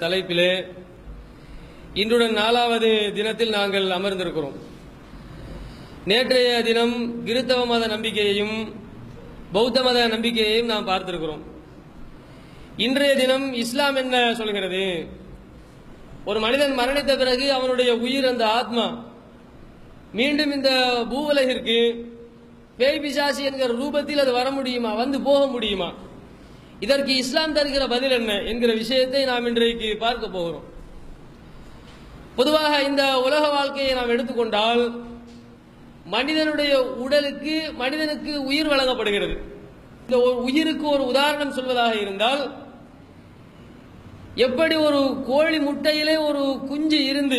தலைப்பிலே இன்றுடன் நாலாவது தினத்தில் நாங்கள் அமர்ந்திருக்கிறோம் நேற்றைய தினம் கிறித்தவ மத நம்பிக்கையையும் பௌத்த மத நம்பிக்கையையும் நாம் பார்த்திருக்கிறோம் இன்றைய தினம் இஸ்லாம் என்ன சொல்கிறது ஒரு மனிதன் மரணித்த பிறகு அவனுடைய உயிர் அந்த ஆத்மா மீண்டும் இந்த பூவுலகிற்கு பேய் பிசாசி என்கிற ரூபத்தில் அது வர முடியுமா வந்து போக முடியுமா இதற்கு இஸ்லாம் தருகிற பதில் என்ன என்கிற விஷயத்தை நாம் இன்றைக்கு பார்க்க போகிறோம் பொதுவாக இந்த உலக வாழ்க்கையை நாம் எடுத்துக்கொண்டால் மனிதனுடைய உடலுக்கு மனிதனுக்கு உயிர் வழங்கப்படுகிறது இந்த ஒரு உயிருக்கு ஒரு உதாரணம் சொல்வதாக இருந்தால் எப்படி ஒரு கோழி முட்டையிலே ஒரு குஞ்சு இருந்து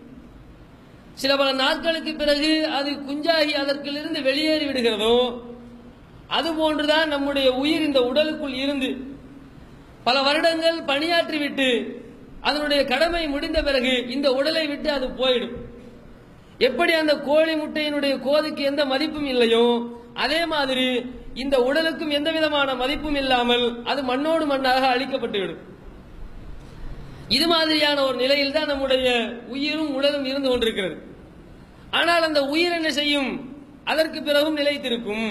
சில பல நாட்களுக்கு பிறகு அது குஞ்சாகி அதற்கிலிருந்து வெளியேறி விடுகிறதோ அது போன்றுதான் நம்முடைய உயிர் இந்த உடலுக்குள் இருந்து பல வருடங்கள் பணியாற்றி விட்டு அதனுடைய கடமை முடிந்த பிறகு இந்த உடலை விட்டு அது போயிடும் எப்படி அந்த கோழி முட்டையினுடைய கோதுக்கு எந்த மதிப்பும் இல்லையோ அதே மாதிரி இந்த உடலுக்கும் எந்த விதமான மதிப்பும் இல்லாமல் அது மண்ணோடு மண்ணாக அழிக்கப்பட்டுவிடும் இது மாதிரியான ஒரு நிலையில் தான் நம்முடைய உயிரும் உடலும் இருந்து கொண்டிருக்கிறது ஆனால் அந்த உயிர் என்ன செய்யும் அதற்கு பிறகும் நிலைத்திருக்கும்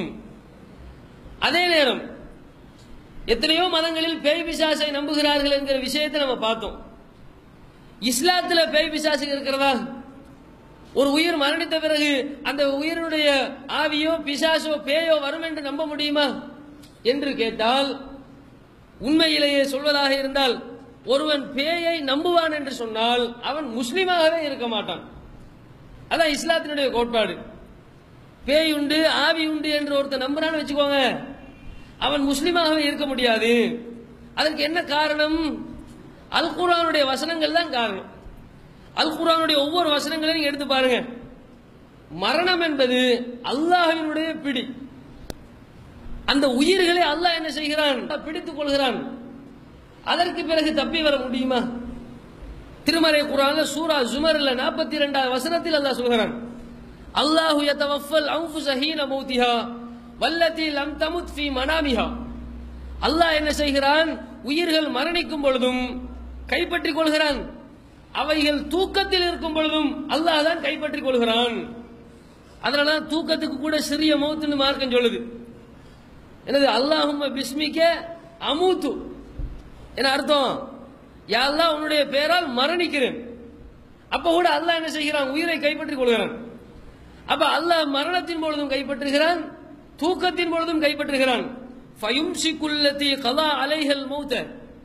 அதே நேரம் எத்தனையோ மதங்களில் பேய் பிசாசை நம்புகிறார்கள் என்கிற விஷயத்தை நம்ம பார்த்தோம் இஸ்லாத்துல பேய் பிசாசு இருக்கிறதா ஒரு உயிர் மரணித்த பிறகு அந்த உயிரினுடைய ஆவியோ பிசாசோ பேயோ வரும் என்று நம்ப முடியுமா என்று கேட்டால் உண்மையிலேயே சொல்வதாக இருந்தால் ஒருவன் பேயை நம்புவான் என்று சொன்னால் அவன் முஸ்லீமாகவே இருக்க மாட்டான் அதான் இஸ்லாத்தினுடைய கோட்பாடு பேய் உண்டு ஆவி உண்டு என்று ஒருத்தர் நம்புறான்னு வச்சுக்கோங்க அவன் முஸ்லீமாகவே இருக்க முடியாது அதற்கு என்ன காரணம் அல் குரானுடைய வசனங்கள் தான் காரணம் அல் குரானுடைய ஒவ்வொரு வசனங்களையும் நீங்க எடுத்து பாருங்க மரணம் என்பது அல்லாஹினுடைய பிடி அந்த உயிர்களை அல்லாஹ் என்ன செய்கிறான் பிடித்துக் கொள்கிறான் அதற்கு பிறகு தப்பி வர முடியுமா திருமறை குரான்ல சூரா ஜுமர்ல நாற்பத்தி இரண்டாவது வசனத்தில் அல்லாஹ் சொல்கிறான் அல்லாஹு யதவஃபல் அன்ஃபுஸ ஹீன மௌத்திஹா வல்லதி லம் தமுத் ஃபீ மனாமிஹா அல்லாஹ் என்ன செய்கிறான் உயிர்கள் மரணிக்கும் பொழுதும் கைப்பற்றிக் கொள்கிறான் அவைகள் தூக்கத்தில் இருக்கும் பொழுதும் அல்லாஹ் தான் கைப்பற்றிக் கொள்கிறான் அதனால தூக்கத்துக்கு கூட சிறிய மௌத்துன்னு மார்க்கம் சொல்லுது என்னது அல்லாஹும் பிஸ்மிக்க அமூத்து என்ன அர்த்தம் யாரெல்லாம் உன்னுடைய பெயரால் மரணிக்கிறேன் அப்ப கூட அல்லாஹ் என்ன செய்கிறான் உயிரை கைப்பற்றிக் கொள்கிறான் அப்ப அல்லாஹ் மரணத்தின் பொழுதும் கைப்பற்றுகிறான் தூக்கத்தின் பொழுதும் கைப்பற்றுகிறான் ஃபயும்சிக்குல்லதி கலா அலைஹல் மௌத்த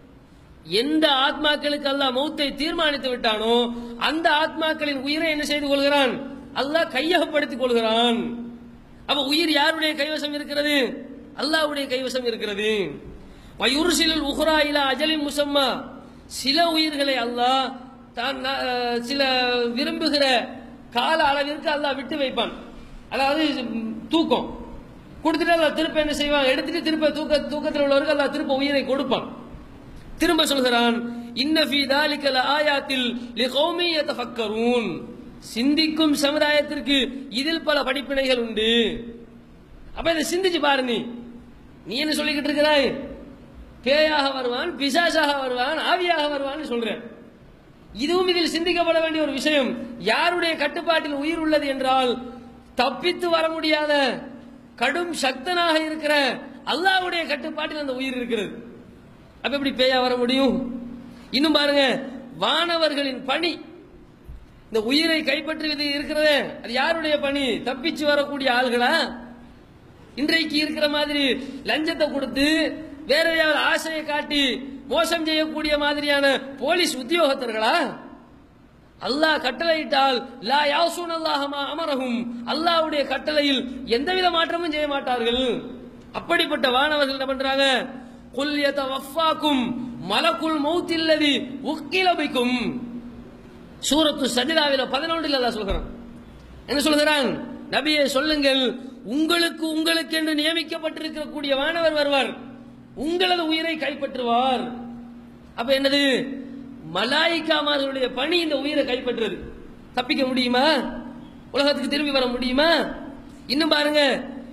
எந்த ஆத்மாக்களுக்கு அல்லாஹ் மௌத்தை தீர்மானித்து விட்டானோ அந்த ஆத்மாக்களின் உயிரை என்ன செய்து கொள்கிறான் அல்லாஹ் கையகப்படுத்திக் கொள்கிறான் அப்ப உயிர் யாருடைய கைவசம் இருக்கிறது அல்லாஹ்வுடைய கைவசம் இருக்கிறது வயுர்சிலுல் உஹ்ரா இலா அஜலின் முசம்மா சில உயிர்களை அல்லாஹ் தான் அஹ், சில விரும்புகிற கால அளவிற்கு அல்லாஹ் விட்டு வைப்பான் அதாவது ம், தூக்கம் கொடுத்துட்டு அல்லாஹ் திருப்ப என்ன செய்வான் எடுத்துட்டு திருப்ப தூக்க தூக்கத்தில் உள்ளவருக்கு அல்லாஹ் திருப்ப உயிரை கொடுப்பான் திரும்ப சொல்கிறான் இன்ன ஃபீ தாலிக லஆயாத்தில் லிகௌமி யதஃபக்கரூன் சிந்திக்கும் சமுதாயத்திற்கு இதில் பல படிப்பினைகள் உண்டு அப்ப இதை சிந்திச்சு பாரு நீ நீ என்ன சொல்லிக்கிட்டு இருக்கிறாய் பேயாக வருவான் பிசாசாக வருவான் ஆவியாக வருவான்னு சொல்ற இதுவும் இதில் சிந்திக்கப்பட வேண்டிய ஒரு விஷயம் யாருடைய கட்டுப்பாட்டில் உயிர் உள்ளது என்றால் தப்பித்து வர முடியாத கடும் சக்தனாக இருக்கிற அல்லாஹ்வுடைய கட்டுப்பாட்டில் அந்த உயிர் இருக்கிறது அப்ப எப்படி பேயா வர முடியும் இன்னும் பாருங்க வானவர்களின் பணி இந்த உயிரை கைப்பற்றுவது இருக்கிறதே அது யாருடைய பணி தப்பிச்சு வரக்கூடிய ஆள்களா இன்றைக்கு இருக்கிற மாதிரி லஞ்சத்தை கொடுத்து வேற ஏதாவது ஆசையை காட்டி மோசம் செய்யக்கூடிய மாதிரியான போலீஸ் உத்தியோகத்தர்களா அல்லாஹ் கட்டளையிட்டால் லா யாசூன் அல்லாஹமா அமரஹும் அல்லாஹ்வுடைய கட்டளையில் எந்தவித மாற்றமும் செய்ய மாட்டார்கள் அப்படிப்பட்ட வானவர்கள் என்ன பண்றாங்க குல் யதவஃபாக்கும் மலக்குல் மௌத்தில்லதி உக்கில பிக்கும் சூரத்து சஜிதாவில பதினொன்றில் அல்லாஹ் சொல்கிறான் என்ன சொல்கிறான் நபியே சொல்லுங்கள் உங்களுக்கு உங்களுக்கு என்று நியமிக்கப்பட்டிருக்கக்கூடிய வானவர் வருவார் உங்களது உயிரை கைப்பற்றுவார் அப்ப என்னது மலாய்க்காமார்களுடைய பணி இந்த உயிரை கைப்பற்றுறது தப்பிக்க முடியுமா உலகத்துக்கு திரும்பி வர முடியுமா இன்னும் பாருங்க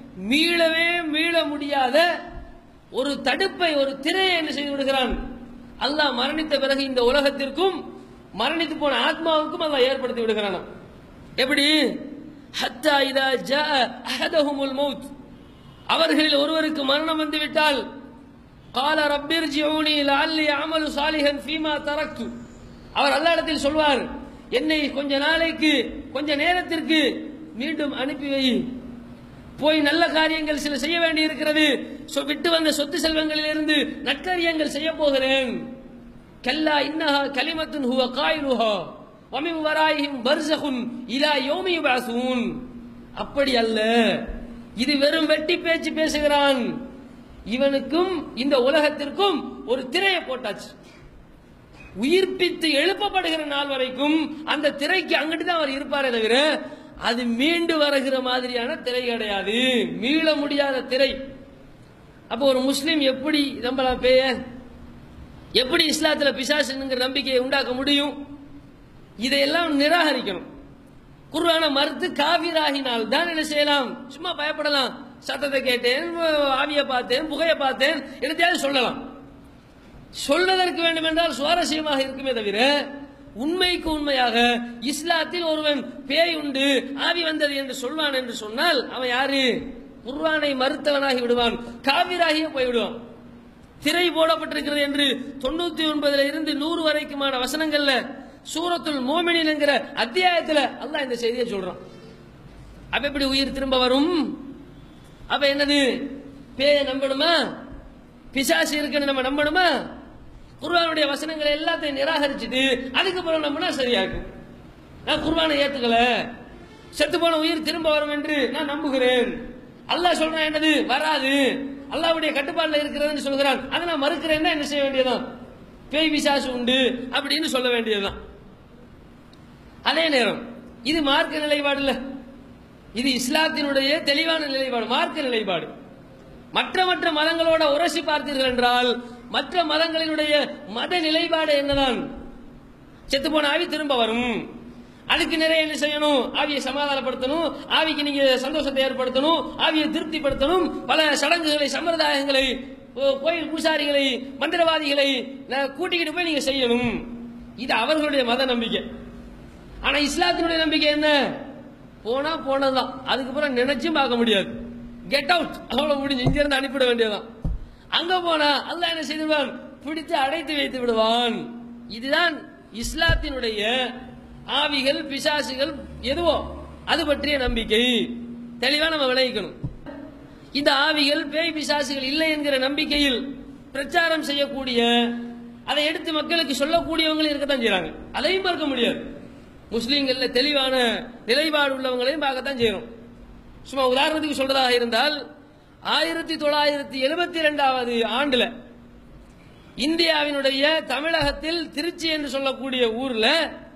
மீளவே மீள முடியாத ஒரு தடுப்பை ஒரு திரையை என்ன செய்து விடுகிறான் அல்லாஹ் மரணித்த பிறகு இந்த உலகத்திற்கும் மரணித்து போன ஆத்மாவுக்கும் அல்லாஹ் ஏற்படுத்தி விடுகிறான் எப்படி ஹத்தா இதா ஜா அஹதஹுமுல் மௌத் அவர்களில் ஒருவருக்கு மரணம் வந்து விட்டால் கால ரப்பிர் ஜியூனி லால்லி அமலு சாலிஹன் ஃபீமா தரக்து அவர் அல்லாஹ்விடத்தில் சொல்வார் என்னை கொஞ்ச நாளைக்கு கொஞ்ச நேரத்திற்கு மீண்டும் அனுப்பி வை போய் நல்ல காரியங்கள் சில செய்ய வேண்டி இருக்கிறது சொ- விட்டு வந்த சொத்து செல்வங்களிலிருந்து நற்காரியங்கள் செய்ய போகிறேன் கல்லா இன்னஹா கலிமத்துன் ஹுவ காயிலுஹா வமின் வராயிஹிம் பர்சகுன் இலா யௌமி யுபஅஸூன் அப்படி அல்ல இது வெறும் வெட்டி பேச்சு பேசுகிறான் இவனுக்கும் இந்த உலகத்திற்கும் ஒரு திரையை போட்டாச்சு உயிர்ப்பித்து எழுப்பப்படுகிற நாள் வரைக்கும் அந்த திரைக்கு அங்கிட்டு தான் அவர் இருப்பாரே தவிர அது மீண்டு வருகிற மாதிரியான திரை கிடையாது மீள முடியாத திரை அப்போ ஒரு முஸ்லீம் எப்படி நம்பலாம் பேய எப்படி இஸ்லாத்துல பிசாசுங்கிற நம்பிக்கையை உண்டாக்க முடியும் இதையெல்லாம் நிராகரிக்கணும் குர்ஆனை மறுத்து காவிராகினால் தான் என்ன செய்யலாம் சும்மா பயப்படலாம் சத்தத்தை கேட்டேன் ஆவியை பார்த்தேன் புகையை பார்த்தேன் என்னத்தையாவது சொல்லலாம் சொல்வதற்கு வேண்டும் என்றால் சுவாரஸ்யமாக இருக்குமே தவிர உண்மைக்கு உண்மையாக இஸ்லாத்தில் ஒருவன் பேய் உண்டு ஆவி வந்தது என்று சொல்வான் என்று சொன்னால் அவன் யாரு குர்ஆனை மறுத்தவனாகி விடுவான் காவிராகியே போய்விடுவான் திரை போடப்பட்டிருக்கிறது என்று தொண்ணூத்தி ஒன்பதுல இருந்து நூறு வரைக்குமான வசனங்கள்ல சூரத்துல் மோமினின் என்கிற அத்தியாயத்துல அல்லாஹ் இந்த செய்தியை சொல்றான் அப்ப எப்படி உயிர் திரும்ப வரும் அப்ப என்னது பேய நம்பணுமா பிசாசு இருக்குன்னு நம்ம நம்பணுமா குர்ஆனுடைய வசனங்களை எல்லாத்தையும் நிராகரிச்சுட்டு அதுக்கப்புறம் நம்பினா சரியா இருக்கும் நான் குர்ஆனை ஏத்துக்கல செத்து போன உயிர் திரும்ப வரும் என்று நான் நம்புகிறேன் அல்லாஹ் சொல்றான் என்னது வராது அல்லாஹ்வுடைய கட்டுப்பாடுல இருக்கிறதுன்னு சொல்கிறான் அதை நான் மறுக்கிறேன்னா என்ன செய்ய வேண்டியதுதான் பேய் பிசாசு உண்டு அப்படின்னு சொல்ல வேண்டியதுதான் அதே நேரம் இது மார்க்க நிலைப்பாடு இல்ல இது இஸ்லாத்தினுடைய தெளிவான நிலைப்பாடு மார்க்க நிலைப்பாடு மற்ற மற்ற மதங்களோட உரசி பார்த்தீர்கள் என்றால் மற்ற மதங்களினுடைய மத நிலைப்பாடு என்னதான் செத்து போன ஆவி திரும்ப வரும் அதுக்கு நிறைய என்ன செய்யணும் ஆவியை சமாதானப்படுத்தணும் ஆவிக்கு நீங்க சந்தோஷத்தை ஏற்படுத்தணும் ஆவியை திருப்திப்படுத்தணும் பல சடங்குகளை சம்பிரதாயங்களை ஓ- கோயில் பூசாரிகளை மந்திரவாதிகளை ந- கூட்டிக்கிட்டு போய் நீங்க செய்யணும் இது அவர்களுடைய மத நம்பிக்கை ஆனா இஸ்லாத்தினுடைய நம்பிக்கை என்ன போனா போனதுதான் அதுக்கப்புறம் நினைச்சும் பார்க்க முடியாது கெட் அவுட் அவ்வளவு முடிஞ்சு இங்க இருந்து அனுப்பிட வேண்டியதுதான் அங்க போனா அல்லாஹ் என்ன செய்துவான் பிடித்து அடைத்து வைத்து விடுவான் இதுதான் இஸ்லாத்தினுடைய ஆவிகள் பிசாசுகள் எதுவோ அது பற்றிய நம்பிக்கை தெளிவா நம்ம விளைவிக்கணும் இந்த ஆவிகள் பேய் பிசாசுகள் இல்லை என்கிற நம்பிக்கையில் பிரச்சாரம் செய்யக்கூடிய அதை எடுத்து மக்களுக்கு சொல்லக்கூடியவங்களும் இருக்கத்தான் செய்றாங்க அதையும் பார்க்க முடியாது முஸ்லீம்கள்ல தெளிவான நிலைப்பாடு உள்ளவங்களையும் பார்க்கத்தான் செய்யறோம் சும்மா உதாரணத்துக்கு சொல்றதாக இருந்தால் ஆயிரத்தி தொள்ளாயிரத்தி எழுபத்தி ரெண்டாவது ஆண்டுல இந்தியாவினுடைய தமிழகத்தில் திருச்சி என்று சொல்லக்கூடிய ஊர்ல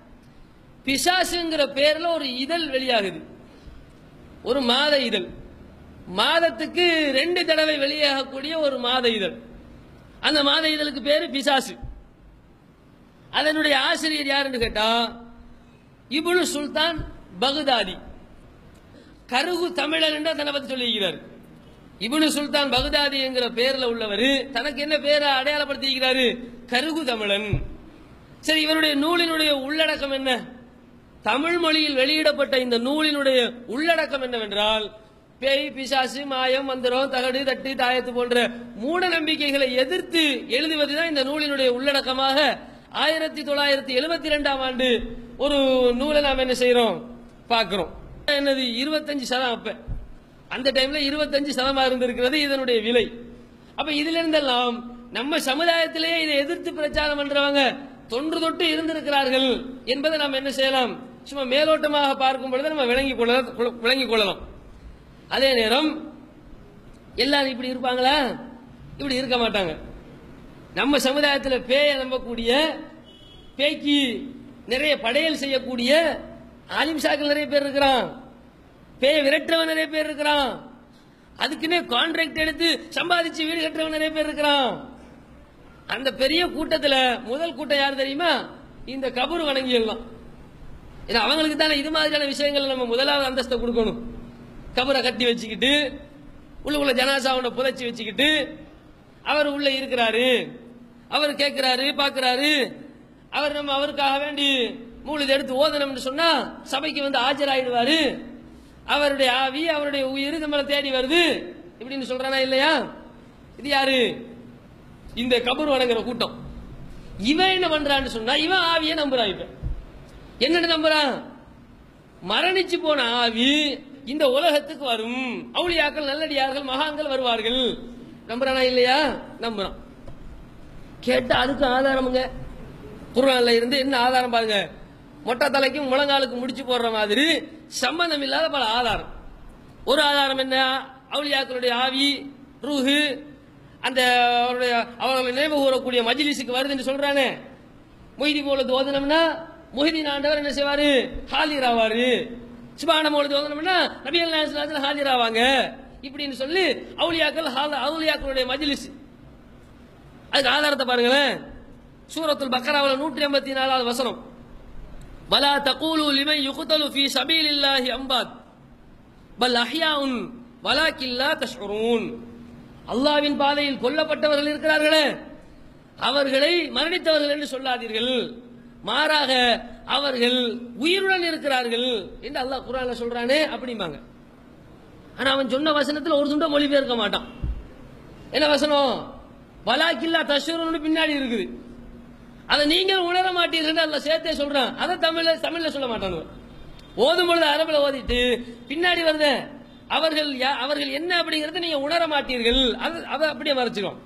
பிசாசுங்கிற பேர்ல ஒரு இதழ் வெளியாகுது ஒரு மாத இதழ் மாதத்துக்கு ரெண்டு தடவை வெளியாகக்கூடிய ஒரு மாத இதழ் அந்த மாத இதழுக்கு பேரு பிசாசு அதனுடைய ஆசிரியர் யாருன்னு கேட்டா இப்னு சுல்தான் பகுதாதி கருகு தமிழன் என்று தன்னை பத்தி சொல்லியிருக்கிறார் இப்னு சுல்தான் பகுதாதி என்கிற பேர்ல உள்ளவர் தனக்கு என்ன பேரை அடையாளப்படுத்தியிருக்கிறாரு கருகு தமிழன் சரி இவருடைய நூலினுடைய உள்ளடக்கம் என்ன தமிழ் மொழியில் வெளியிடப்பட்ட இந்த நூலினுடைய உள்ளடக்கம் என்னவென்றால் பேய் பிசாசு மாயம் மந்திரம் தகடு தட்டு தாயத்து போன்ற மூட நம்பிக்கைகளை எதிர்த்து எழுதுவதுதான் இந்த நூலினுடைய உள்ளடக்கமாக ஆயிரத்தி தொள்ளாயிரத்தி எழுபத்தி ரெண்டாம் ஆண்டு ஒரு நூலை நாம் என்ன செய்யறோம் பார்க்கிறோம் என்னது இருபத்தஞ்சு சதம் அப்ப அந்த டைம்ல இருபத்தஞ்சு சதமா இருந்திருக்கிறது இதனுடைய விலை அப்ப இதுல இருந்தெல்லாம் நம்ம சமுதாயத்திலேயே இதை எதிர்த்து பிரச்சாரம் பண்றவங்க தொன்று தொட்டு இருந்திருக்கிறார்கள் என்பதை நாம் என்ன செய்யலாம் சும்மா மேலோட்டமாக பார்க்கும் பொழுது நம்ம விளங்கி கொள்ள விளங்கிக் கொள்ளலாம் அதே நேரம் எல்லாரும் இப்படி இருப்பாங்களா இப்படி இருக்க மாட்டாங்க நம்ம சமுதாயத்தில் பேயை நம்பக்கூடிய பேய்க்கு நிறைய படையல் செய்யக்கூடிய ஆலிம்சாக்கள் நிறைய பேர் இருக்கிறான் பேயை விரட்டுறவன் நிறைய பேர் இருக்கிறான் அதுக்குன்னே கான்ட்ராக்ட் எடுத்து சம்பாதிச்சு வீடு கட்டுறவன் நிறைய பேர் இருக்கிறான் அந்த பெரிய கூட்டத்துல முதல் கூட்டம் யார் தெரியுமா இந்த கபூர் வணங்கியெல்லாம் ஏன்னா அவங்களுக்கு தானே இது மாதிரியான விஷயங்கள் நம்ம முதலாவது அந்தஸ்தை கொடுக்கணும் கபரை கட்டி வச்சுக்கிட்டு உள்ளுக்குள்ள ஜனாசாவோட புதைச்சி வச்சுக்கிட்டு அவர் உள்ள இருக்கிறாரு அவர் கேட்கிறாரு பார்க்கறாரு அவர் நம்ம அவருக்காக வேண்டி மூலிதை எடுத்து ஓதனம்னு சொன்னா சபைக்கு வந்து ஆஜராயிடுவாரு அவருடைய ஆவி அவருடைய உயிர் நம்மளை தேடி வருது இப்படின்னு சொல்றானா இல்லையா இது யாரு இந்த கபூர் வணங்குற கூட்டம் இவன் என்ன பண்றான்னு சொன்னா இவன் ஆவியை நம்புறான் இப்ப என்னன்னு நம்புறான் மரணிச்சு போன ஆவி இந்த உலகத்துக்கு வரும் அவுளியாக்கள் நல்லடியார்கள் மகான்கள் வருவார்கள் நம்புறானா இல்லையா நம்புறான் கேட்டா அதுக்கு ஆதாரமுங்க குர்ஆன்ல இருந்து என்ன ஆதாரம் பாருங்க மொட்டை தலைக்கும் முழங்காலுக்கு முடிச்சு போடுற மாதிரி சம்பந்தம் இல்லாத பல ஆதாரம் ஒரு ஆதாரம் என்ன அவுளியாக்களுடைய ஆவி ரூஹு அந்த அவருடைய அவர்களை நினைவு கூறக்கூடிய மஜ்லிஸுக்கு வருதுன்னு சொல்றானே மொய்தி மௌலது ஓதனம்னா மொஹிதீன் ஆண்டவர் என்ன செய்வாரு ஹாலிர் ஆவாரு சுபான மௌலது ஓதனம்னா நபிகள் நாயகத்தில் ஹாலிர் ஆவாங்க இப்படின்னு சொல்லி அவுலியாக்கள் ஹால- அவுலியாக்களுடைய மஜ்லிஸ் அதுக்கு ஆதாரத்தை பாருங்களேன் சூரத்துல் பக்கராவில் நூற்றி எண்பத்தி நாலாவது வசனம் வலா தகூலு லிமன் யுகுதலு ஃபீ சபீலில்லாஹி அம்பாத் பல் அஹ்யாஉன் வலாக்கில்லா தஷ்உரூன் அல்லாஹ்வின் பாதையில் கொல்லப்பட்டவர்கள் இருக்கிறார்களே அவர்களை மரணித்தவர்கள் என்று சொல்லாதீர்கள் மாறாக அவர்கள் உயிருடன் இருக்கிறார்கள் என்று அல்லாஹ் குர்ஆன்ல சொல்றானே அப்படிம்பாங்க ஆனா அவன் சொன்ன வசனத்துல ஒரு துண்ட மொழிபெயர்க்க மாட்டான் என்ன வசனம் வலாக்கில்லா தஷ்வரம்னு பின்னாடி இருக்குது அதை நீங்கள் உணர மாட்டீர்கள் அல்ல சேர்த்தே சொல்றான் அதை தமிழ்ல தமிழ்ல சொல்ல மாட்டானு ஓதும் பொழுது அரபுல ஓதிட்டு பின்னாடி வருத அவர்கள் யா- அவர்கள் என்ன அப்படிங்கறத நீங்க உணர மாட்டீர்கள் அது அதை அப்படியே மறைச்சிடும்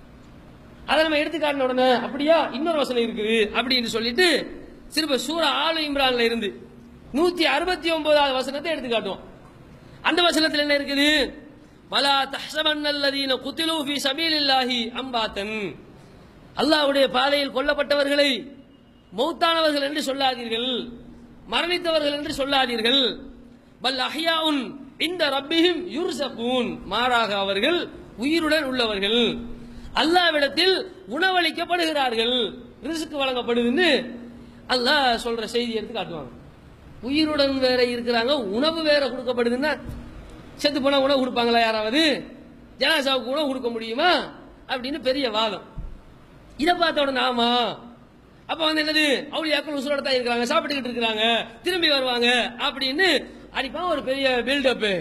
அதை நம்ம எடுத்து காட்டின உடனே அப்படியா இன்னொரு வசனம் இருக்குது அப்படின்னு சொல்லிட்டு திரும்ப சூரா ஆலு இம்ரான்ல இருந்து நூத்தி அறுபத்தி ஒன்பதாவது வசனத்தை எடுத்து காட்டுவோம் அந்த வசனத்தில் என்ன இருக்குது வலா தஹ்சபன்னல்லதீன குத்திலு ஃபீ சபீலில்லாஹி அம்பாத்தன் அல்லாஹ்வுடைய பாதையில் கொல்லப்பட்டவர்களை மௌத்தானவர்கள் என்று சொல்லாதீர்கள் மரணித்தவர்கள் என்று சொல்லாதீர்கள் பல் அஹ்யாவுன் இந்த ரப்பிஹிம் யுர்சகூன் மாறாக அவர்கள் உயிருடன் உள்ளவர்கள் அல்லாவிடத்தில் உணவளிக்கப்படுகிறார்கள் ரிஸ்க் வழங்கப்படுதுன்னு அல்லாஹ் சொல்ற செய்தி எடுத்து காட்டுவாங்க உயிருடன் வேற இருக்கிறாங்க உணவு வேற கொடுக்கப்படுதுன்னா செத்து போனா உணவு கொடுப்பாங்களா யாராவது ஜனாசாவுக்கு உணவு கொடுக்க முடியுமா அப்படின்னு பெரிய வாதம் இதை பார்த்த உடனே ஆமா அப்ப வந்து என்னது அவுளியாக்கள் உசுரோட தான் இருக்கிறாங்க சாப்பிட்டுக்கிட்டு இருக்கிறாங்க திரும்பி வருவாங்க அப்படின்னு அடிப்பான் ஒரு பெரிய பில்டப்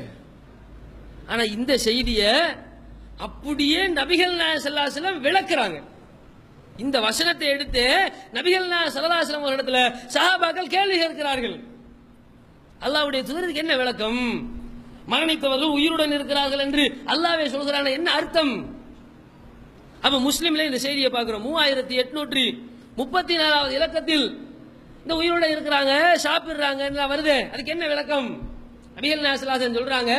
ஆனா இந்த செய்திய அப்படியே நபிகள் நாயகம் ஸல்லல்லாஹு அலைஹி வஸல்லம் விளக்குறாங்க இந்த வசனத்தை எடுத்து நபிகள் நாயகம் ஸல்லல்லாஹு அலைஹி வஸல்லம் ஒரு இடத்துல சஹாபாக்கள் கேள்வி கேட்கிறார்கள் அல்லாஹ்வுடைய தூதருக்கு என்ன விளக்கம் மரணித்தவர்கள் உயிருடன் இருக்கிறார்கள் என்று அல்லாஹ்வே சொல்கிறான் என்ன அர்த்தம் அப்ப முஸ்லிம்ல இந்த செய்தியை பார்க்கிறோம் மூவாயிரத்தி எட்நூற்றி முப்பத்தி நாலாவது இலக்கத்தில் இந்த உயிரோட இருக்கிறாங்க சாப்பிடுறாங்க வருது அதுக்கு என்ன விளக்கம் நபிகள் நாசலாசன் சொல்றாங்க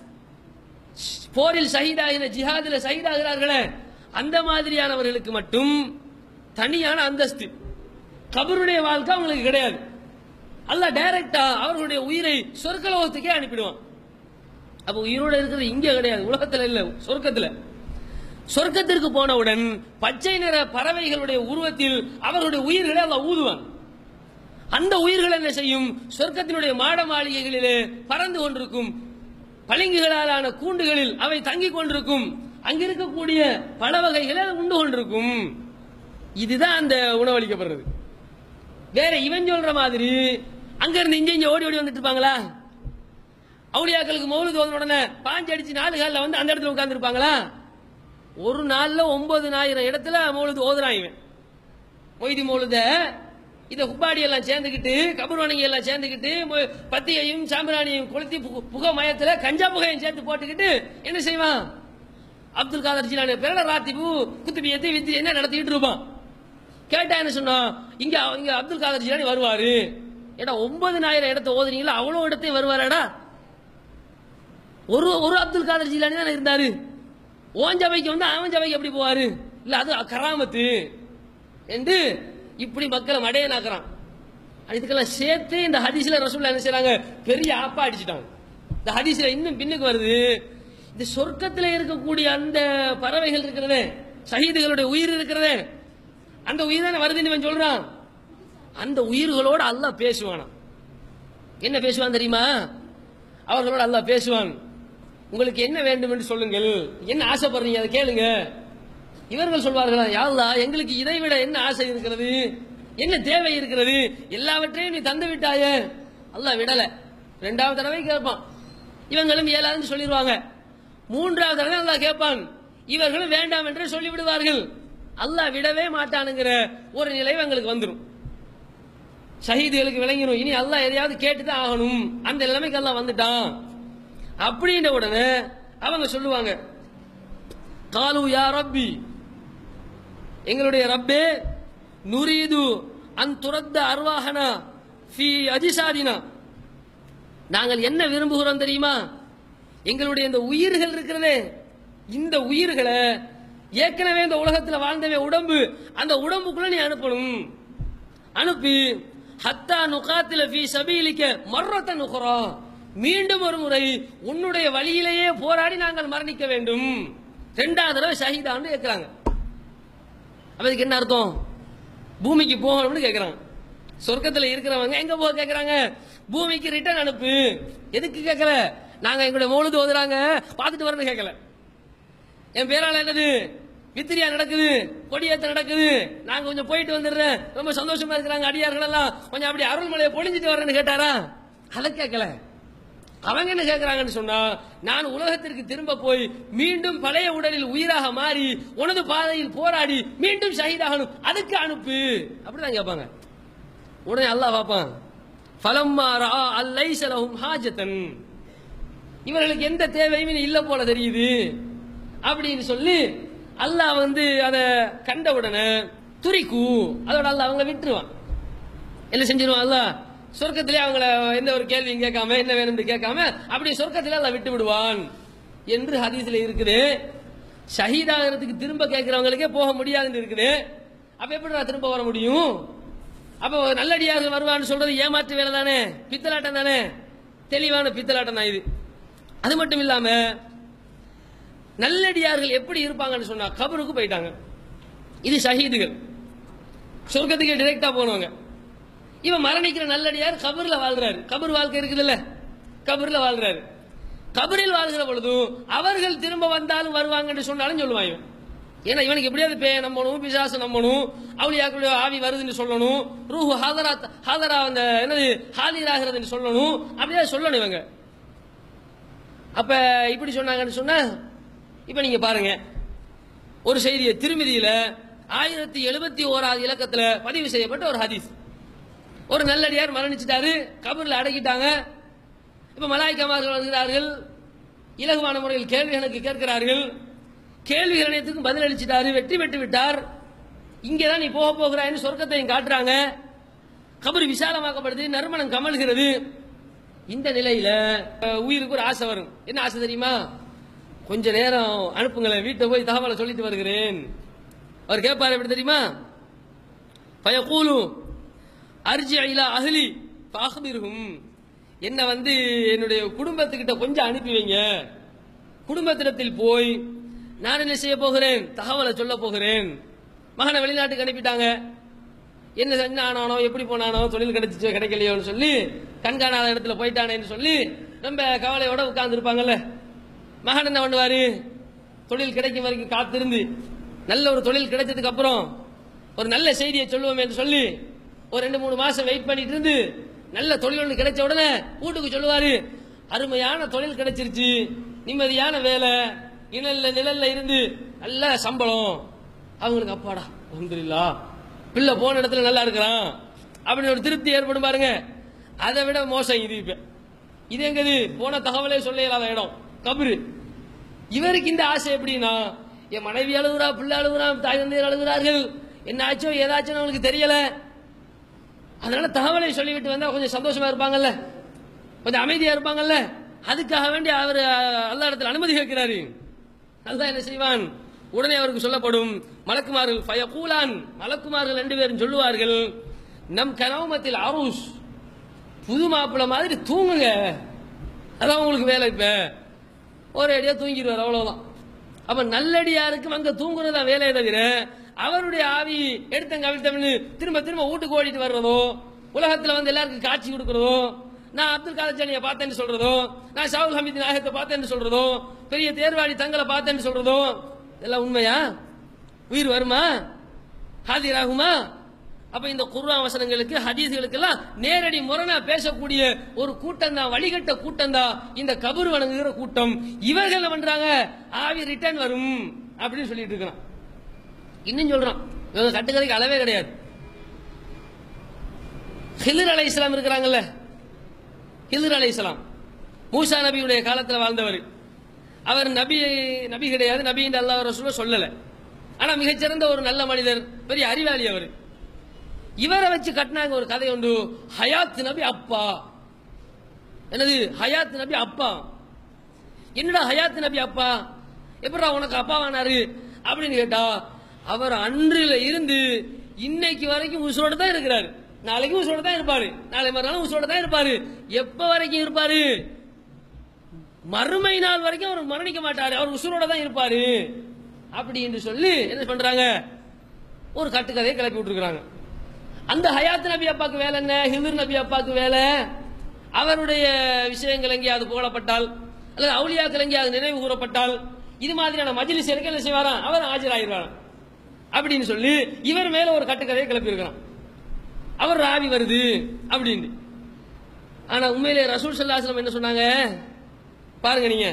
போரில் ஷஹீதாகிற ஜிஹாதில் ஷஹீதாகிறார்களே அந்த மாதிரியானவர்களுக்கு மட்டும் தனியான அந்தஸ்து கபருடைய வாழ்க்கை அவங்களுக்கு கிடையாது அல்லாஹ் டைரக்டா அவர்களுடைய உயிரை சொர்க்கலோகத்துக்கே அனுப்பிடுவான் அப்ப உயிரோட இருக்கிறது இங்க கிடையாது உலகத்துல இல்ல சொர்க்கத்துல சொர்க்கத்திற்கு போனவுடன் பச்சை நிற பறவைகளுடைய உருவத்தில் அவர்களுடைய உயிர்களை அல்லாஹ் ஊதுவான் அந்த உயிர்கள் என்ன செய்யும் சொர்க்கத்தினுடைய மாட மாளிகைகளிலே பறந்து கொண்டிருக்கும் பளிங்குகளாலான கூண்டுகளில் அவை தங்கிக் கொண்டிருக்கும் அங்கிருக்கக்கூடிய பல வகைகளை அது உண்டு கொண்டிருக்கும் இதுதான் அந்த உணவளிக்கப்படுறது வேற இவன் சொல்ற மாதிரி அங்க இருந்து இங்க இங்க ஓடி ஓடி வந்துட்டு இருப்பாங்களா அவுளியாக்களுக்கு மௌலுது வந்த உடனே பாஞ்சு அடிச்சு நாலு காலில் வந்து அந்த இடத்துல உட்கார்ந்து இருப்பாங்களா ஒரு நாள்ல ஒன்பதுனாயிரம் இடத்துல மௌலுது ஓதுறான் இவன் மொய்தி மௌலுத இத குப்பாடி எல்லாம் சேர்ந்துக்கிட்டு கபர்வணங்கி எல்லாம் சேர்ந்துக்கிட்டு மொ- பத்தியையும் சாம்பிராணியையும் கொளுத்தி புக- புகை மயத்துல கஞ்சா புகையும் சேர்த்து போட்டுக்கிட்டு என்ன செய்வான் அப்துல் காதர் ஜிலானி பேர ராத்திபு குத்துபியத்தை வித்து என்ன நடத்திட்டு இருப்பான் கேட்டா என்ன சொன்னா இங்க இங்க அப்துல் காதர் ஜிலானி வருவாரு ஏடா ஒன்பதுனாயிரம் இடத்த ஓதுனீங்களா அவ்வளவு இடத்தையும் வருவாராடா ஒரு ஒரு அப்துல் காதர் ஜிலானி தானே இருந்தாரு ஓன் சபைக்கு வந்து அவன் சபைக்கு எப்படி போவாரு இல்ல அது கராமத்து என்று இப்படி மக்களை மடையனாக்குறான் இதுக்கெல்லாம் சேர்த்து இந்த ஹதீஸ்ல ரசூல்லா என்ன செய்றாங்க பெரிய ஆப்பா அடிச்சிட்டாங்க இந்த ஹதீஸ்ல இன்னும் பின்னுக்கு வருது இந்த சொர்க்கத்துல இருக்கக்கூடிய அந்த பறவைகள் இருக்கிறதே ஷஹீதுகளுடைய உயிர் இருக்கிறதே அந்த உயிர் தானே வருதுன்னு இவன் சொல்றான் அந்த உயிர்களோட அல்லாஹ் பேசுவானாம் என்ன பேசுவான் தெரியுமா அவர்களோட அல்லாஹ் பேசுவான் உங்களுக்கு என்ன வேண்டும் என்று சொல்லுங்கள் என்ன ஆசைப்படுறீங்க அதை கேளுங்க இவர்கள் சொல்வார்களா யாழ்லா எங்களுக்கு இதை விட என்ன ஆசை இருக்கிறது என்ன தேவை இருக்கிறது எல்லாவற்றையும் நீ தந்து விட்டாயே அல்லாஹ் விடல ரெண்டாவது தடவை கேட்பான் இவங்களும் இயலாதுன்னு சொல்லிடுவாங்க மூன்றாவது தடவை அல்லாஹ் கேட்பான் இவர்களும் வேண்டாம் என்று சொல்லிவிடுவார்கள் அல்லாஹ் விடவே மாட்டானுங்கிற ஒரு நிலை இவங்களுக்கு வந்துடும் ஷஹீதுகளுக்கு விளங்கிடும் இனி அல்லாஹ் எதையாவது கேட்டுதான் ஆகணும் அந்த நிலைமைக்கு அல்லாஹ் வந்துட்டான் அப்படின்ற உடனே அவங்க சொல்லுவாங்க காலு யா ரப்பி எங்களுடைய ரப்பே நுரீது அன் துரத்த அர்வாகனா ஃபி அஜிசாதினா நாங்கள் என்ன விரும்புகிறோம் தெரியுமா எங்களுடைய இந்த உயிர்கள் இருக்கிறதே இந்த உயிர்களை ஏற்கனவே இந்த உலகத்தில் வாழ்ந்தவே உடம்பு அந்த உடம்புக்குள்ள நீ அனுப்பணும் அனுப்பி ஹத்தா நுகாத்தில ஃபி சபீலிக்க மர்ரத்த நுகரா மீண்டும் ஒரு முறை உன்னுடைய வழியிலேயே போராடி நாங்கள் மரணிக்க வேண்டும் ரெண்டாவது தடவை ஷஹீதான்னு கேட்கிறாங்க அப்ப இதுக்கு என்ன அர்த்தம் பூமிக்கு போகணும்னு கேட்கறாங்க சொர்க்கத்துல இருக்கிறவங்க எங்க போக கேட்கறாங்க பூமிக்கு ரிட்டர்ன் அனுப்பு எதுக்கு கேட்கல நாங்க எங்களுடைய மௌலுது ஓதுறாங்க பார்த்துட்டு வரணும் கேட்கல என் பேரால என்னது வித்திரியா நடக்குது கொடியேத்த நடக்குது நாங்க கொஞ்சம் போயிட்டு வந்துடுறேன் ரொம்ப சந்தோஷமா இருக்கிறாங்க அடியார்கள் எல்லாம் கொஞ்சம் அப்படி அருள்மலையை பொழிஞ்சிட்டு வரேன்னு கேட்டாரா அதை கேட்கல அவங்க என்ன கேட்கறாங்கன்னு சொன்னா நான் உலகத்திற்கு திரும்ப போய் மீண்டும் பழைய உடலில் உயிராக மாறி உனது பாதையில் போராடி மீண்டும் ஷஹீதாகணும் அதுக்கு அனுப்பு அப்படிதான் கேட்பாங்க உடனே அல்லாஹ் பார்ப்பான் ஃபலம்மா ரா அல்லைஸ லஹும் ஹாஜத்தன் இவர்களுக்கு எந்த தேவையும் இனி இல்ல போல தெரியுது அப்படின்னு சொல்லி அல்லாஹ் வந்து அதை கண்ட உடனே துரிக்கு அதோட அல்லாஹ் அவங்கள விட்டுருவான் என்ன செஞ்சிருவான் அல்லாஹ் சொர்க்கத்திலே அவங்கள எந்த ஒரு கேள்வியும் கேட்காம என்ன வேணும்னு கேட்காம அப்படி சொர்க்கத்திலே அல்லாஹ் விட்டு விடுவான் என்று ஹதீஸ்ல இருக்குது ஷஹீதாகிறதுக்கு திரும்ப கேட்கிறவங்களுக்கே போக முடியாதுன்னு இருக்குது அப்ப எப்படி நான் திரும்ப வர முடியும் அப்ப நல்லடியாக வருவான்னு சொல்றது ஏமாற்று வேலை தானே பித்தலாட்டம் தானே தெளிவான பித்தலாட்டம் தான் இது அது மட்டும் இல்லாம நல்லடியார்கள் எப்படி இருப்பாங்கன்னு சொன்னா கபருக்கு போயிட்டாங்க இது ஷஹீதுகள் சொர்க்கத்துக்கு டைரக்டா போனவங்க இவன் மரணிக்கிற நல்லடியார் கபர்ல வாழ்றாரு கபர் வாழ்க்கை இருக்குதுல்ல கபர்ல வாழ்றாரு கபரில் வாழ்கிற பொழுதும் அவர்கள் திரும்ப வந்தாலும் வருவாங்கன்னு சொன்னாலும் சொல்லுவான் இவன் ஏன்னா இவனுக்கு எப்படியாவது பேய நம்பணும் பிசாசு நம்பணும் அவளியாக்களுடைய ஆவி வருதுன்னு சொல்லணும் ரூஹு ஹாதரா ஹாதரா அந்த என்னது ஹாலிராகிறதுன்னு சொல்லணும் அப்படியே சொல்லணும் இவங்க அப்ப இப்படி சொன்னாங்கன்னு சொன்னா இப்ப நீங்க பாருங்க ஒரு செய்தியை திருமதியில ஆயிரத்தி எழுபத்தி ஓராவது இலக்கத்துல பதிவு செய்யப்பட்ட ஒரு ஹதீஸ் ஒரு நல்லடியார் மரணிச்சிட்டாரு கபர்ல அடக்கிட்டாங்க இப்ப மலாய்க்கமார்கள் வருகிறார்கள் இலகுவான முறையில் கேள்வி எனக்கு கேட்கிறார்கள் கேள்வி அனைத்துக்கும் பதில் அளிச்சிட்டாரு வெற்றி பெற்று விட்டார் இங்கதான் நீ போக போகிறாய்னு சொர்க்கத்தையும் காட்டுறாங்க கபர் விசாலமாக்கப்படுது நறுமணம் கமல்கிறது இந்த நிலையில அஹ், உயிருக்கு ஒரு ஆசை வரும் என்ன ஆசை தெரியுமா கொஞ்ச நேரம் அனுப்புங்களேன் வீட்டை போய் தகவலை சொல்லிட்டு வருகிறேன் அவர் கேட்பாரு எப்படி தெரியுமா பயக்கூலு அர்ஜி இலா அஹ்லி பாஹ்பிர்ஹும் என்ன வந்து என்னுடைய குடும்பத்துக்கிட்ட கொஞ்சம் அனுப்பி வைங்க குடும்பத்திடத்தில் போய் நான் என்ன செய்ய போகிறேன் தகவலை சொல்ல போகிறேன் மகனை வெளிநாட்டுக்கு அனுப்பிட்டாங்க என்ன செஞ்ச ஆனானோ எப்படி போனானோ தொழில் கிடைச்சிச்சோ கிடைக்கலையோன்னு சொல்லி கண்காணாத இடத்துல போயிட்டானேன்னு சொல்லி ரொம்ப கவலையோட உட்கார்ந்து இருப்பாங்கல்ல மகன் என்ன பண்ணுவாரு தொழில் கிடைக்கும் வரைக்கும் காத்திருந்து நல்ல ஒரு தொழில் கிடைச்சதுக்கு அப்புறம் ஒரு நல்ல செய்தியை சொல்லுவோம் என்று சொல்லி ஒரு ரெண்டு மூணு மாசம் வெயிட் பண்ணிட்டு இருந்து நல்ல தொழில் ஒன்று கிடைச்ச உடனே வீட்டுக்கு சொல்லுவாரு அருமையான தொழில் கிடைச்சிருச்சு நிம்மதியான வேலை நிழல்ல நிழல்ல இருந்து நல்ல சம்பளம் அவங்களுக்கு அப்பாடா அல்ஹம்துலில்லா பிள்ளை போன இடத்துல நல்லா இருக்கிறான் அப்படின்னு ஒரு திருப்தி ஏற்படும் பாருங்க அதை விட மோசம் இது இப்ப இது எங்கது போன தகவலே சொல்ல இயலாத இடம் கபரு இவருக்கு இந்த ஆசை எப்படின்னா என் மனைவி அழுகுறா பிள்ளை அழுகுறா தாய் தந்தையர் அழுகுறார்கள் என்ன ஆச்சோ ஏதாச்சும் அவங்களுக்கு தெரியல அதனால தகவலை சொல்லிவிட்டு வந்தா கொஞ்சம் சந்தோஷமா இருப்பாங்கல்ல கொஞ்சம் அமைதியா இருப்பாங்கல்ல அதுக்காக வேண்டி அவர் அல்லா இடத்துல அனுமதி கேட்கிறாரு அல்லாஹ் என்ன செய்வான் உடனே அவருக்கு சொல்லப்படும் மலக்குமார்கள் ஃபயகூலான் மலக்குமார்கள் ரெண்டு பேரும் சொல்லுவார்கள் நம் கனவுமத்தில் அரூஸ் புது மாப்பிள்ளை மாதிரி தூங்குங்க அதான் உங்களுக்கு வேலை இப்ப ஒரு அடியா தூங்கிடுவார் அவ்வளவுதான் அப்ப நல்லடியாருக்கு அங்க தூங்குறதா வேலையை தவிர அவருடைய ஆவி எடுத்தங்க அவிழ்த்தவனு திரும்ப திரும்ப வீட்டுக்கு ஓடிட்டு வர்றதோ உலகத்துல வந்து எல்லாருக்கும் காட்சி கொடுக்கறதோ நான் அப்துல் காதர் ஜானியை பார்த்தேன்னு சொல்றதோ நான் ஷாவுல் ஹமீத் நாயகத்தை பார்த்தேன்னு சொல்றதோ பெரிய தேர்வாளி தங்களை பார்த்தேன்னு சொல்றதோ இதெல்லாம் உண்மையா உயிர் வருமா ஹாதிராகுமா அப்ப இந்த குர்ஆன் வசனங்களுக்கு ஹதீஸ்களுக்கெல்லாம் நேரடி முரணா பேசக்கூடிய ஒரு கூட்டம் தான் வழிகட்ட கூட்டம் தான் இந்த கபர் வணங்குகிற கூட்டம் இவர்கள் என்ன பண்றாங்க ஆவி ரிட்டர்ன் வரும் அப்படின்னு சொல்லிட்டு இருக்கிறான் இன்னும் சொல்றான் இவங்க கட்டுக்கதைக்கு அளவே கிடையாது ஹிலர் அலை இஸ்லாம் இருக்கிறாங்கல்ல ஹிலர் அலை இஸ்லாம் மூசா நபியுடைய காலத்தில் வாழ்ந்தவர் அவர் நபி நபி கிடையாது நபி என்று அல்லாஹ் ரசூல சொல்லல ஆனா மிகச்சிறந்த ஒரு நல்ல மனிதர் பெரிய அறிவாளி அவர் இவரை வச்சு கட்டினாங்க ஒரு கதை உண்டு ஹயாத் நபி அப்பா என்னது ஹயாத் நபி அப்பா என்னடா ஹயாத் நபி அப்பா எப்படா உனக்கு அப்பாவானாரு அப்படின்னு கேட்டா அவர் அன்றில இருந்து இன்னைக்கு வரைக்கும் உசுரோட தான் இருக்கிறாரு நாளைக்கு உசுரோட தான் இருப்பாரு நாளை மறுநாள் உசுரோட தான் இருப்பாரு எப்ப வரைக்கும் இருப்பாரு மறுமை நாள் வரைக்கும் அவர் மரணிக்க மாட்டாரு அவர் உசுரோட தான் இருப்பாரு அப்படி என்று சொல்லி என்ன பண்றாங்க ஒரு கட்டுக்கதையை கிளப்பி விட்டுருக்காங்க அந்த ஹயாத் நபி அப்பாக்கு வேலை என்ன ஹிந்துர் நபி அப்பாக்கு வேலை அவருடைய விஷயங்கள் எங்கேயாவது புகழப்பட்டால் அல்லது அவுலியாக்கள் எங்கேயாவது நினைவு கூறப்பட்டால் இது மாதிரியான மஜ்லிஸ் எனக்கு என்ன செய்வாராம் அவர் ஆஜராயிருவாராம் அப்படின்னு சொல்லி இவர் மேல ஒரு கட்டுக்கதையை கிளப்பி இருக்கிறான் அவர் ராவி வருது அப்படின்னு ஆனா உண்மையிலே ரசூல் சல்லாஸ்லம் என்ன சொன்னாங்க பாருங்க நீங்க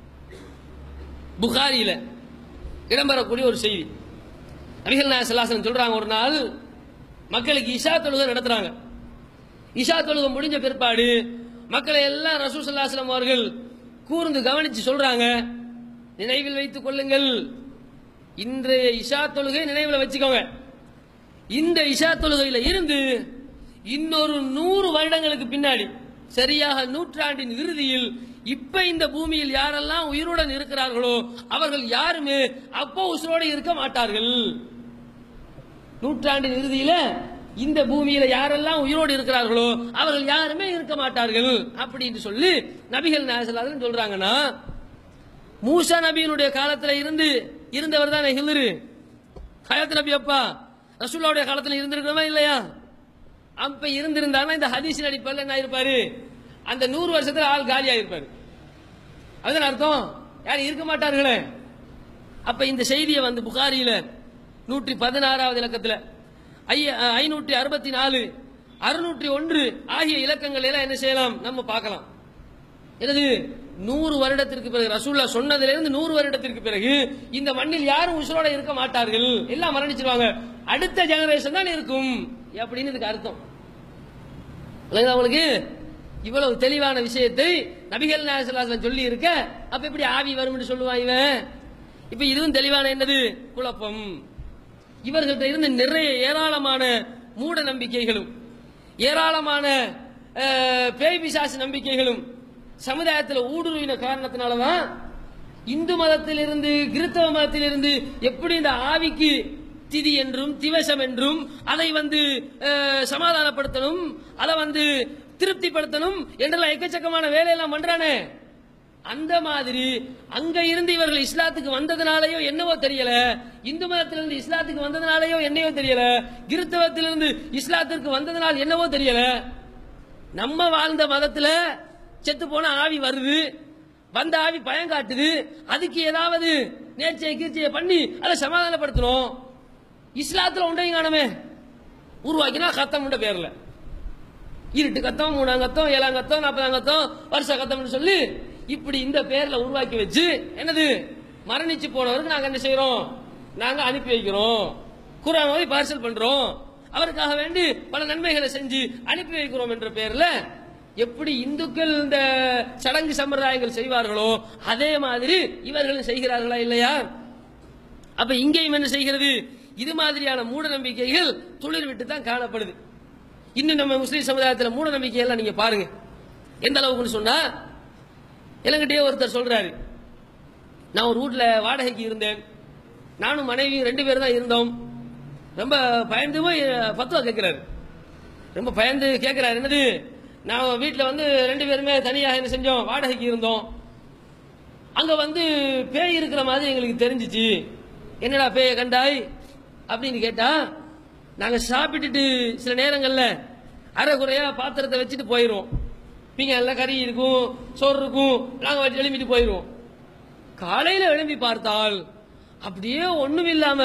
புகாரியில இடம்பெறக்கூடிய ஒரு செய்தி நபிகள் நாயகம் சல்லாஸ்லம் சொல்றாங்க ஒரு நாள் மக்களுக்கு இஷா தொழுகை நடத்துறாங்க இஷா தொழுகை முடிஞ்ச பிற்பாடு மக்களை எல்லாம் ரசூல் சல்லாஸ்லம் அவர்கள் கூர்ந்து கவனிச்சு சொல்றாங்க நினைவில் வைத்துக் கொள்ளுங்கள் இன்றைய இஷா தொழுகை நினைவில் வச்சுக்கோங்க இந்த இஷா தொழுகையில இருந்து இன்னொரு நூறு வருடங்களுக்கு பின்னாடி சரியாக நூற்றாண்டின் இறுதியில் இப்ப இந்த பூமியில் யாரெல்லாம் உயிருடன் இருக்கிறார்களோ அவர்கள் யாருமே அப்போ உசுரோடு இருக்க மாட்டார்கள் நூற்றாண்டின் இறுதியில இந்த பூமியில யாரெல்லாம் உயிரோடு இருக்கிறார்களோ அவர்கள் யாருமே இருக்க மாட்டார்கள் அப்படின்னு சொல்லி நபிகள் நாயசல்லாதன் சொல்றாங்கன்னா மூசா நபியினுடைய காலத்துல இருந்து இருந்தவர் தான் ஹில்லரு ஹயாத் நபி அப்பா ரசூல்லாவுடைய காலத்துல இருந்திருக்கிறோமா இல்லையா அப்ப இருந்திருந்தாங்கன்னா இந்த ஹதீஸின் அடிப்படையில் என்ன இருப்பாரு அந்த நூறு வருஷத்துல ஆள் காலியா இருப்பாரு அதுதான் அர்த்தம் யாரும் இருக்க மாட்டார்களே அப்ப இந்த செய்தியை வந்து புகாரியில நூற்றி பதினாறாவது இலக்கத்துல ஐய- ஐநூற்றி அறுபத்தி நாலு அறுநூற்றி ஒன்று ஆகிய இலக்கங்கள் எல்லாம் என்ன செய்யலாம் நம்ம பார்க்கலாம் எனது நூறு வருடத்திற்கு பிறகு ரசூல்லா சொன்னதிலிருந்து நூறு வருடத்திற்கு பிறகு இந்த மண்ணில் யாரும் உசுரோட இருக்க மாட்டார்கள் எல்லாம் மரணிச்சிருவாங்க அடுத்த ஜெனரேஷன் தான் இருக்கும் அப்படின்னு இதுக்கு அர்த்தம் இல்லைங்களா உங்களுக்கு இவ்வளவு தெளிவான விஷயத்தை நபிகள் நாயசல்லாசன் சொல்லி இருக்க அப்ப எப்படி ஆவி வரும்னு சொல்லுவான் இவன் இப்ப இதுவும் தெளிவான என்னது குழப்பம் இவர்கள்ட்ட இருந்து நிறைய ஏராளமான மூட நம்பிக்கைகளும் ஏராளமான அஹ், பேய் பிசாசு நம்பிக்கைகளும் சமுதாயத்தில் ஊடுருவின காரணத்தினாலதான் இந்து மதத்திலிருந்து கிறிஸ்தவ மதத்திலிருந்து எப்படி இந்த ஆவிக்கு திதி என்றும் திவசம் என்றும் அதை வந்து அஹ், சமாதானப்படுத்தணும் அதை வந்து திருப்திப்படுத்தணும் என்றெல்லாம் எக்கச்சக்கமான வேலையெல்லாம் பண்றானே அந்த மாதிரி அங்க இருந்து இவர்கள் இஸ்லாத்துக்கு வந்ததுனாலயோ என்னவோ தெரியல இந்து மதத்திலிருந்து இஸ்லாத்துக்கு வந்ததுனாலயோ என்னவோ தெரியல கிறிஸ்தவத்திலிருந்து இஸ்லாத்திற்கு வந்ததுனால என்னவோ தெரியல நம்ம வாழ்ந்த மதத்துல செத்து போன ஆவி வருது வந்த ஆவி பயம் காட்டுது அதுக்கு ஏதாவது நேர்ச்சியை கீர்ச்சியை பண்ணி அதை சமாதானப்படுத்தணும் இஸ்லாத்துல உண்டையும் காணுமே உருவாக்கினா கத்தம்ன்ற பேர்ல இருட்டு கத்தம் மூணாம் கத்தம் ஏழாம் கத்தம் நாற்பதாம் கத்தம் வருஷ கத்தம்னு சொல்லி இப்படி இந்த பேர்ல உருவாக்கி வச்சு என்னது மரணிச்சு போனவருக்கு நாங்க என்ன செய்யறோம் நாங்க அனுப்பி வைக்கிறோம் குரான் ஓதி பார்சல் பண்றோம் அவருக்காக வேண்டி பல நன்மைகளை செஞ்சு அனுப்பி வைக்கிறோம் என்ற பேர்ல எப்படி இந்துக்கள் இந்த சடங்கு சம்பிரதாயங்கள் செய்வார்களோ அதே மாதிரி இவர்களும் செய்கிறார்களா இல்லையா அப்ப இங்கேயும் என்ன செய்கிறது இது மாதிரியான மூட நம்பிக்கைகள் துளிர் விட்டு தான் காணப்படுது இன்னும் நம்ம முஸ்லீம் சமுதாயத்தில் மூட நம்பிக்கையெல்லாம் நீங்க பாருங்க எந்த அளவுக்குன்னு சொன்னா இளங்கிட்டே ஒருத்தர் சொல்றாரு நான் ஒரு வீட்ல வாடகைக்கு இருந்தேன் நானும் மனைவியும் ரெண்டு பேரும் தான் இருந்தோம் ரொம்ப பயந்து போய் பத்துவா கேட்கிறாரு ரொம்ப பயந்து கேட்கிறாரு என்னது நான் வீட்டில் வந்து ரெண்டு பேருமே தனியாக என்ன செஞ்சோம் வாடகைக்கு இருந்தோம் அங்க வந்து பேய் இருக்கிற மாதிரி எங்களுக்கு தெரிஞ்சிச்சு என்னடா பேய கண்டாய் அப்படின்னு கேட்டா நாங்க சாப்பிட்டுட்டு சில நேரங்கள்ல அரைகுறையா பாத்திரத்தை வச்சுட்டு போயிடுவோம் பீங்கல்ல கறி இருக்கும் சோறு இருக்கும் நாங்க வச்சு எழுப்பிட்டு போயிடுவோம் காலையில எழும்பி பார்த்தால் அப்படியே ஒண்ணும் இல்லாம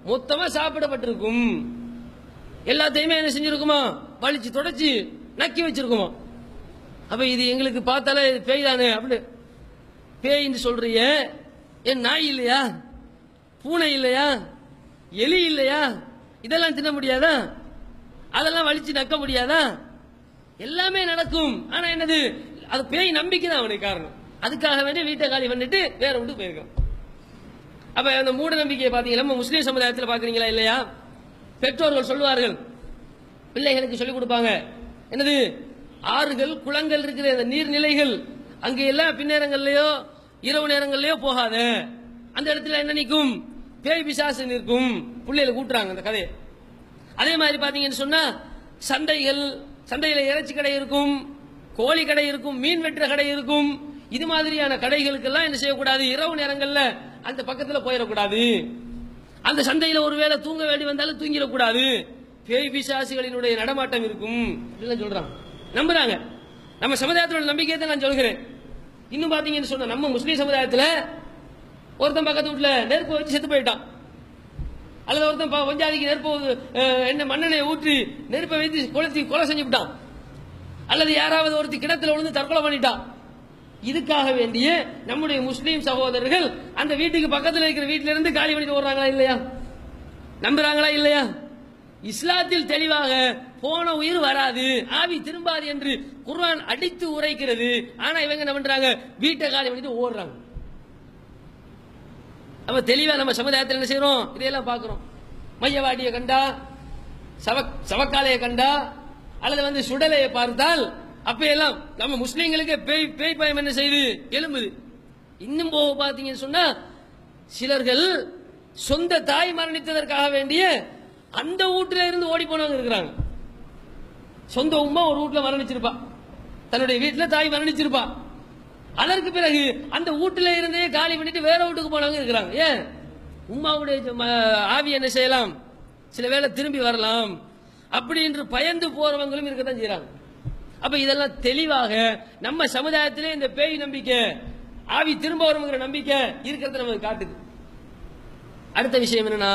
மொத்தமா சாப்பிடப்பட்டிருக்கும் எல்லாத்தையுமே என்ன செஞ்சிருக்குமா வலிச்சு தொடச்சி நக்கி வச்சிருக்குமா அப்ப இது எங்களுக்கு பார்த்தாலே இது பேய் தானே அப்படி பேய்ன்னு சொல்றிய என் நாய் இல்லையா பூனை இல்லையா எலி இல்லையா இதெல்லாம் தின்ன முடியாதா அதெல்லாம் வலிச்சு நக்க முடியாதா எல்லாமே நடக்கும் ஆனா என்னது அது பேய் நம்பிக்கை தான் அவனுக்கு காரணம் அதுக்காக வேண்டி வீட்டை காலி பண்ணிட்டு வேற விட்டு போயிருக்கான் அப்ப அந்த மூட நம்பிக்கையை பாத்தீங்களா நம்ம முஸ்லீம் சமுதாயத்தில் பாக்குறீங்களா இல்லையா பெற்றோர்கள் சொல்லுவார்கள் பிள்ளைகளுக்கு சொல்லிக் கொடுப்பாங்க என்னது ஆறுகள் குளங்கள் இருக்கிற அந்த நீர்நிலைகள் அங்கே எல்லாம் பின்னேரங்கள்லயோ இரவு நேரங்கள்லயோ போகாத அந்த இடத்துல என்ன நிற்கும் பேய் பிசாசு நிற்கும் பிள்ளைகளை கூட்டுறாங்க அந்த கதையை அதே மாதிரி பாத்தீங்கன்னு சொன்னா சந்தைகள் சந்தையில இறைச்சி கடை இருக்கும் கோழி கடை இருக்கும் மீன் வெட்டுற கடை இருக்கும் இது மாதிரியான கடைகளுக்கெல்லாம் என்ன செய்யக்கூடாது இரவு நேரங்கள்ல அந்த பக்கத்துல போயிடக்கூடாது அந்த சந்தையில ஒருவேளை தூங்க வேண்டி வந்தாலும் தூங்கிடக்கூடாது பேய் பிசாசுகளினுடைய நடமாட்டம் இருக்கும் இப்படிலாம் சொல்றாங்க நம்புறாங்க நம்ம சமுதாயத்தோட நம்பிக்கையை தான் நான் சொல்கிறேன் இன்னும் பாத்தீங்கன்னு சொன்னா நம்ம முஸ்லீம் சமுதாயத்துல ஒருத்தன் பக்கத்து வீட்டுல நெருப்பு வச்சு செத்து போயிட்டான் அல்லது ஒருத்தன் ப- பஞ்சாதிக்கு நெருப்பு அஹ், என்ன மண்ணெண்ணெயை ஊற்றி நெருப்பை வைத்து கொளுத்தி கொலை செஞ்சு விட்டான் அல்லது யாராவது ஒருத்தி கிணத்துல விழுந்து தற்கொலை பண்ணிட்டான் இதுக்காக வேண்டிய நம்முடைய முஸ்லீம் சகோதரர்கள் அந்த வீட்டுக்கு பக்கத்துல இருக்கிற வீட்டில இருந்து காலி பண்ணிட்டு ஓடுறாங்களா இல்லையா நம்புறாங்களா இல்லையா இஸ்லாத்தில் தெளிவாக போன உயிர் வராது ஆவி திரும்பாது என்று குர்ஆன் அடித்து உரைக்கிறது ஆனா இவங்க என்ன பண்றாங்க வீட்டை காலி பண்ணிட்டு ஓடுறாங்க அப்ப தெளிவா நம்ம சமுதாயத்தில் என்ன செய்யறோம் இதையெல்லாம் பார்க்கிறோம் மையவாடியை கண்டா சவ சவக்காலையை கண்டா அல்லது வந்து சுடலையை பார்த்தால் அப்ப எல்லாம் நம்ம முஸ்லீம்களுக்கு பேய் பேய் பயம் என்ன செய்யுது எழும்புது இன்னும் போக பாத்தீங்கன்னு சொன்னா சிலர்கள் சொந்த தாய் மரணித்ததற்காக வேண்டிய அந்த வீட்டுல இருந்து ஓடி போனவங்க இருக்கிறாங்க சொந்த உமா ஒரு வீட்டுல மரணிச்சிருப்பா தன்னுடைய வீட்டுல தாய் மரணிச்சிருப்பா அதற்கு பிறகு அந்த வீட்டுல இருந்தே காலி பண்ணிட்டு வேற வீட்டுக்கு போனவங்க இருக்கிறாங்க ஏன் உமாவுடைய ம- ஆவி என்ன செய்யலாம் சில வேளை திரும்பி வரலாம் அப்படி என்று பயந்து போறவங்களும் இருக்கத்தான் செய்யறாங்க அப்ப இதெல்லாம் தெளிவாக நம்ம சமுதாயத்திலே இந்த பேய் நம்பிக்கை ஆவி திரும்ப வருங்கிற நம்பிக்கை இருக்கிறத நமக்கு காட்டுது அடுத்த விஷயம் என்னன்னா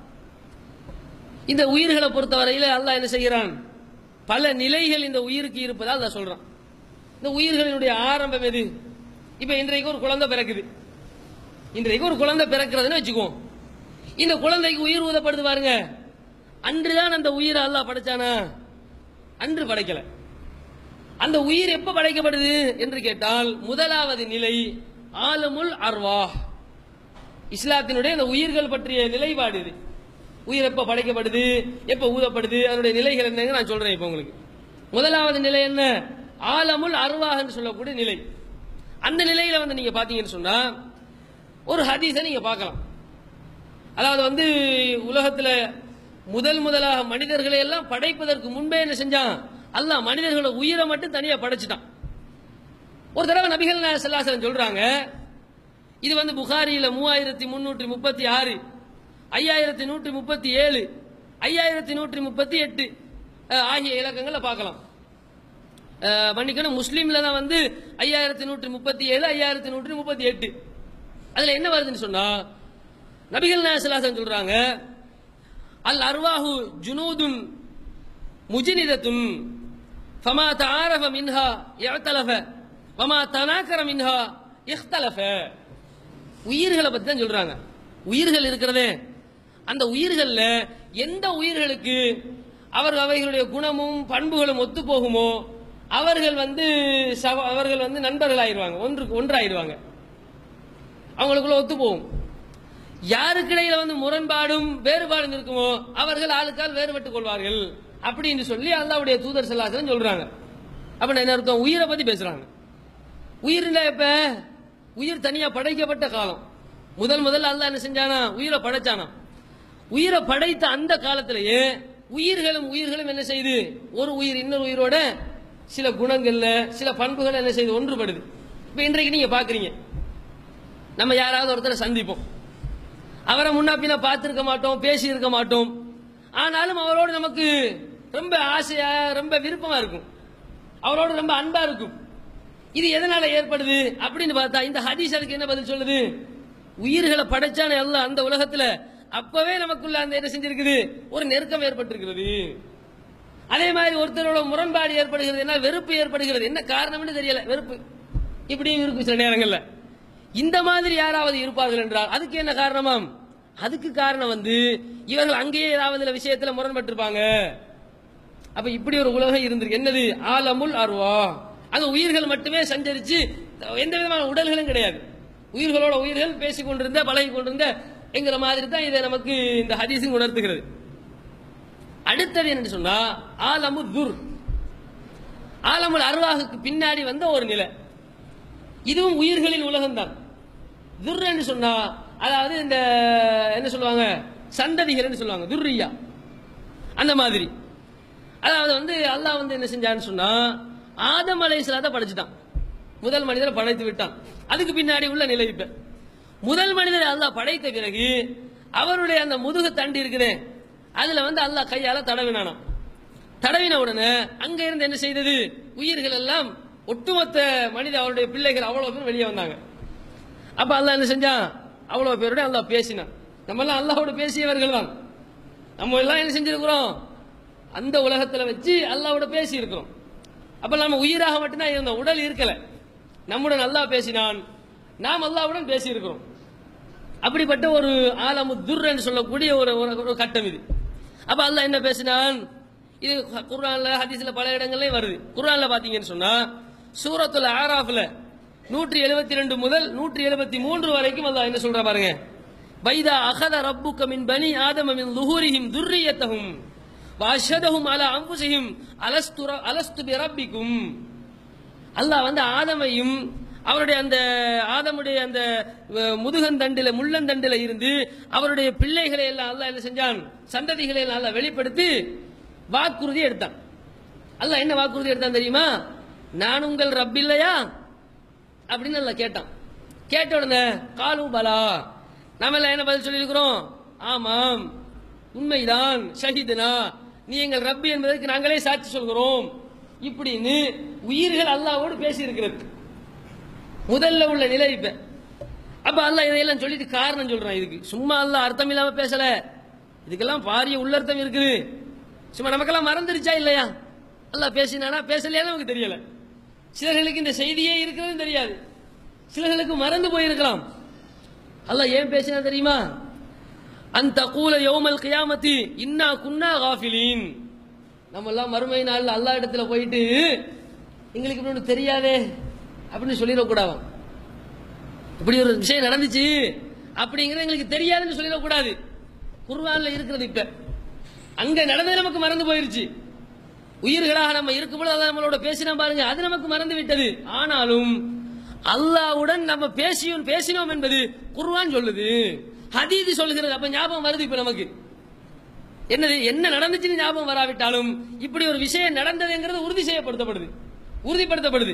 இந்த உயிர்களை பொறுத்தவரையில அல்லாஹ் என்ன செய்கிறான் பல நிலைகள் இந்த உயிருக்கு இருப்பதால் அல்லாஹ் சொல்றான் இந்த உயிர்களினுடைய ஆரம்பம் எது இப்ப இன்றைக்கு ஒரு குழந்தை பிறக்குது இன்றைக்கு ஒரு குழந்தை பிறக்கிறதுன்னு வச்சுக்குவோம் இந்த குழந்தைக்கு உயிர் ஊதப்படுது பாருங்க அன்றுதான் அந்த உயிரை அல்லாஹ் படைச்சானா அன்று படைக்கல அந்த உயிர் எப்ப படைக்கப்படுது என்று கேட்டால் முதலாவது நிலை ஆலமுல் அர்வாஹ் இஸ்லாத்தினுடைய அந்த உயிர்கள் பற்றிய நிலைப்பாடு இது உயிர் எப்ப படைக்கப்படுது எப்ப ஊதப்படுது அதனுடைய நிலைகள் என்னங்க நான் சொல்றேன் இப்போ உங்களுக்கு முதலாவது நிலை என்ன ஆலமுல் அர்வாஹ்னு சொல்லக்கூடிய நிலை அந்த நிலையில வந்து நீங்க பாத்தீங்கன்னு சொன்னா ஒரு ஹதீஸை நீங்க பார்க்கலாம் அதாவது வந்து உலகத்துல முதல் முதலாக மனிதர்களை எல்லாம் படைப்பதற்கு முன்பே என்ன செஞ்சான் அல்லாஹ் மனிதர்களோட உயிரை மட்டும் தனியா படைச்சிட்டான் ஒரு தடவை நபிகள் நாயகம் ஸல்லல்லாஹு அலைஹி வஸல்லம் சொல்றாங்க இது வந்து புகாரியில மூவாயிரத்தி முன்னூற்றி முப்பத்தி ஆறு ஐயாயிரத்தி நூற்றி முப்பத்தி ஏழு ஐயாயிரத்தி நூற்றி முப்பத்தி எட்டு அஹ், ஆகிய இலக்கங்களை பார்க்கலாம் அஹ், மன்னிக்கணும் முஸ்லீம்ல தான் வந்து ஐயாயிரத்தி நூற்றி முப்பத்தி ஏழு ஐயாயிரத்தி நூற்றி முப்பத்தி எட்டு அதுல என்ன வருதுன்னு சொன்னா நபிகள் நாயசலாசன் சொல்றாங்க அல் அர்வாஹு ஜுனூதுன் முஜினிதத்துன் ஃபமா தஆரஃப மின்ஹா இஅ்தலஃப வமா தனாக்கர மின்ஹா இஹ்தலஃப உயிர்களை பத்தி தான் சொல்றாங்க உயிர்கள் இருக்கிறதே அந்த உயிர்கள்ல எந்த உயிர்களுக்கு அவர் அவைகளுடைய குணமும் பண்புகளும் ஒத்து போகுமோ அவர்கள் வந்து சக- அவர்கள் வந்து நண்பர்கள் ஆயிருவாங்க ஒன்றுக்கு ஒன்றாயிருவாங்க அவங்களுக்குள்ள ஒத்து போகும் யாருக்கு இடையில வந்து முரண்பாடும் வேறுபாடும் இருக்குமோ அவர்கள் ஆளுக்கால் வேறுபட்டுக் கொள்வார்கள் அப்படின்னு சொல்லி அல்லாவுடைய தூதர் செல்லாசன் சொல்றாங்க அப்ப என்ன அர்த்தம் உயிரை பத்தி பேசுறாங்க உயிர்னா எப்ப உயிர் தனியா படைக்கப்பட்ட காலம் முதல் முதல்ல அல்லாஹ் என்ன செஞ்சானா உயிரை படைச்சானா உயிரை படைத்த அந்த காலத்திலேயே உயிர்களும் உயிர்களும் என்ன செய்யுது ஒரு உயிர் இன்னொரு உயிரோட சில குணங்கள்ல சில பண்புகள் என்ன செய்யுது ஒன்றுபடுது இப்ப இன்றைக்கு நீங்க பாக்குறீங்க நம்ம யாராவது ஒருத்தரை சந்திப்போம் அவரை முன்னா பின்ன பார்த்திருக்க மாட்டோம் பேசி இருக்க மாட்டோம் ஆனாலும் அவரோடு நமக்கு ரொம்ப ஆசையா ரொம்ப விருப்பமா இருக்கும் அவரோட ரொம்ப அன்பா இருக்கும் இது எதனால ஏற்படுது அப்படின்னு பார்த்தா இந்த ஹதீஸ் அதுக்கு என்ன பதில் சொல்லுது உயிர்களை படைச்சானே எல்லாம் அந்த உலகத்துல அப்பவே நமக்குள்ள அந்த என்ன செஞ்சிருக்குது ஒரு நெருக்கம் ஏற்பட்டிருக்கிறது அதே மாதிரி ஒருத்தரோட முரண்பாடு ஏற்படுகிறது என்ன வெறுப்பு ஏற்படுகிறது என்ன காரணம்னு தெரியல வெறுப்பு இப்படியும் இருக்கும் சில நேரங்கள்ல இந்த மாதிரி யாராவது இருப்பார்கள் என்றால் அதுக்கு என்ன காரணமாம் அதுக்கு காரணம் வந்து இவர்கள் அங்கேயே ஏதாவது விஷயத்துல முரண்பட்டிருப்பாங்க அப்ப இப்படி ஒரு உலகம் இருந்திருக்கு என்னது ஆலமுல் அருவா அங்க உயிர்கள் மட்டுமே சஞ்சரிச்சு எந்த விதமான உடல்களும் கிடையாது உயிர்களோட உயிர்கள் பேசிக் கொண்டிருந்த பழகி கொண்டிருந்த என்கிற மாதிரி தான் இதை நமக்கு இந்த ஹதீஸும் உணர்த்துகிறது அடுத்தது என்ன சொன்னா ஆலமு துர் ஆலமுல் அருவாகுக்கு பின்னாடி வந்த ஒரு நிலை இதுவும் உயிர்களின் உலகம்தான் துர் என்று சொன்னா அதாவது இந்த என்ன சொல்லுவாங்க சந்ததிகள் சொல்லுவாங்க துர்ரியா அந்த மாதிரி அதாவது வந்து அல்லாஹ் வந்து என்ன செஞ்சான்னு சொன்னா ஆதம் அலைஹிஸ்ஸலாத்தை படைச்சிட்டான் முதல் மனிதரை படைத்து விட்டான் அதுக்கு பின்னாடி உள்ள நிலை இப்ப முதல் மனிதரை அல்லாஹ் படைத்த பிறகு அவருடைய அந்த முதுகு தண்டு இருக்குதே அதுல வந்து அல்லாஹ் கையால தடவினானாம் தடவின உடனே அங்க இருந்து என்ன செய்தது உயிர்கள் எல்லாம் ஒட்டுமொத்த மனித அவருடைய பிள்ளைகள் அவ்வளவு பேர் வெளியே வந்தாங்க அப்ப அல்லாஹ் என்ன செஞ்சான் அவ்வளவு பேரோட அல்லாஹ் பேசினான் நம்ம எல்லாம் அல்லாஹோட பேசியவர்கள் தான் நம்ம எல்லாம் என்ன செஞ்சிருக்கிறோம் அந்த உலகத்துல வச்சு அல்லாஹ்வோட பேசி இருக்கிறோம் அப்ப நம்ம உயிராக மட்டும்தான் இருந்தோம் உடல் இருக்கல நம்முடன் அல்லாஹ் பேசினான் நாம் அல்லாஹ்வுடன் பேசி இருக்கிறோம் அப்படிப்பட்ட ஒரு ஆலமு துர்ன்னு சொல்லக்கூடிய ஒரு ஒரு- ஒரு கட்டம் இது அப்ப அல்லாஹ் என்ன பேசினான் இது குர்ஆன்ல ஹதீஸ்ல பல இடங்கள்லயும் வருது குர்ஆன்ல பாத்தீங்கன்னு சொன்னா சூரத்துல ஆராஃப்ல நூற்றி எழுபத்தி ரெண்டு முதல் நூற்றி எழுபத்தி மூன்று வரைக்கும் அல்லாஹ் என்ன சொல்ற பாருங்க பைதா அகத ரப்புக்க மின் பனி ஆதம மின் லுஹூரிஹிம் துர்ரியத்தஹும் வாஷதஹும் அலா அன்புசிஹிம் அலஸ்து ர- அலஸ்து பிரப்பிக்கும் அல்லாஹ் வந்து ஆதமையும் அவருடைய அந்த ஆதமுடைய அந்த அஹ், முதுகந்தண்டில முள்ளந்தண்டில இருந்து அவருடைய பிள்ளைகளை எல்லாம் அல்லாஹ் என்ன செஞ்சான் சந்ததிகளை எல்லாம் அல்லாஹ் வெளிப்படுத்தி வாக்குறுதி எடுத்தான் அல்லாஹ் என்ன வாக்குறுதி எடுத்தான் தெரியுமா நான் உங்கள் ரப் இல்லையா அப்படின்னு அல்லாஹ் கேட்டான் கேட்ட உடனே காலு பலா நாம எல்லாம் என்ன பதில் சொல்லியிருக்கிறோம் ஆமாம் உண்மைதான் ஷஹீதுனா நீ எங்கள் ரப்பி என்பதற்கு நாங்களே சாட்சி சொல்கிறோம் இப்படின்னு உயிர்கள் அல்லாஹ்வோடு பேசி இருக்கிறது முதல்ல உள்ள நிலை இப்ப அப்ப அல்லாஹ் இதையெல்லாம் சொல்லிட்டு காரணம் சொல்றான் இதுக்கு சும்மா அல்லாஹ் அர்த்தம் இல்லாம பேசல இதுக்கெல்லாம் பாரிய உள்ளர்த்தம் இருக்குது சும்மா நமக்கெல்லாம் மறந்துருச்சா இல்லையா அல்லாஹ் பேசினானா பேசலையா நமக்கு தெரியல சிலர்களுக்கு இந்த செய்தியே இருக்கிறது தெரியாது சிலர்களுக்கு மறந்து போயிருக்கலாம் அல்லாஹ் ஏன் பேசினா தெரியுமா அந்த கூல யோமல் கியாமத்தி இன்னா குன்னா காஃபிலீன் நம்ம எல்லாம் மறுமை நாள்ல அல்லாஹ் இடத்துல போயிட்டு எங்களுக்கு இப்படி ஒண்ணு தெரியாதே அப்படின்னு சொல்லிடக்கூடாது இப்படி ஒரு விஷயம் நடந்துச்சு அப்படிங்கிறது எங்களுக்கு தெரியாதுன்னு சொல்லிடக்கூடாது குர்ஆன்ல இருக்கிறது இப்ப அங்க நடந்தது நமக்கு மறந்து போயிருச்சு உயிர்களாக நம்ம இருக்கும்போது அல்லாஹ் நம்மளோட பேசினா பாருங்க அது நமக்கு மறந்து விட்டது ஆனாலும் அல்லாஹ்வுடன் நம்ம பேசியும் பேசினோம் என்பது குர்ஆன் சொல்லுது ஹதீது சொல்லுகிறது அப்ப ஞாபகம் வருது இப்ப நமக்கு என்னது என்ன நடந்துச்சுன்னு ஞாபகம் வராவிட்டாலும் இப்படி ஒரு விஷயம் நடந்ததுங்கிறது உறுதி செய்யப்படுத்தப்படுது உறுதிப்படுத்தப்படுது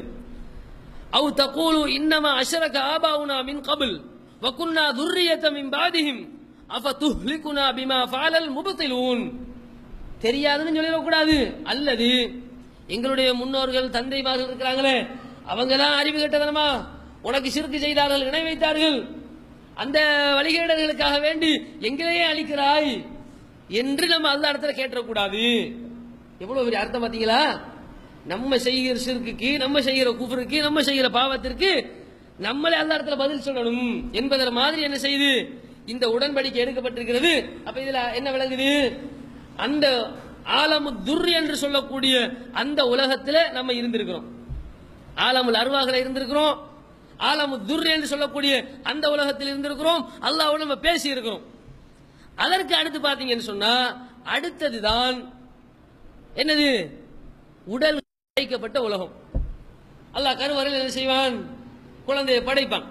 அவு தகூலு இன்னமா அஷரக ஆபாவுனா மின் கபில் வகுன்னா துர்ரியத்த மின் பாதிஹிம் அஃப துஹ்லிகுனா பிமா ஃபாலல் முபத்திலூன் தெரியாதுன்னு சொல்லிடக்கூடாது அல்லது எங்களுடைய முன்னோர்கள் தந்தைமார்கள் இருக்கிறாங்களே அவங்க தான் அறிவு கெட்டதனமா உனக்கு சிறுக்கு செய்தார்கள் இணை வைத்தார்கள் அந்த வழிகேடர்களுக்காக வேண்டி எங்களையே அழிக்கிறாய் என்று நம்ம அல்ல இடத்துல கேட்டக்கூடாது எவ்வளவு பெரிய அர்த்தம் பாத்தீங்களா நம்ம செய்கிற சிறுக்குக்கு நம்ம செய்கிற குஃபருக்கு நம்ம செய்கிற பாவத்திற்கு நம்மளே அந்த இடத்துல பதில் சொல்லணும் என்பதற மாதிரி என்ன செய்யுது இந்த உடன்படிக்கை எடுக்கப்பட்டிருக்கிறது அப்ப இதுல என்ன விளங்குது அந்த ஆலமு துர் என்று சொல்லக்கூடிய அந்த உலகத்துல நம்ம இருந்திருக்கிறோம் ஆலமுல் அருவாகல இருந்திருக்கிறோம் ஆலமு துர் என்று சொல்லக்கூடிய அந்த உலகத்தில் இருந்திருக்கிறோம் அல்லாஹ்வோட நம்ம பேசி இருக்கிறோம் அதற்கு அடுத்து பாத்தீங்கன்னு சொன்னா அடுத்ததுதான் என்னது உடல் படைக்கப்பட்ட உலகம் அல்லாஹ் கருவறையில் என்ன செய்வான் குழந்தையை படைப்பான்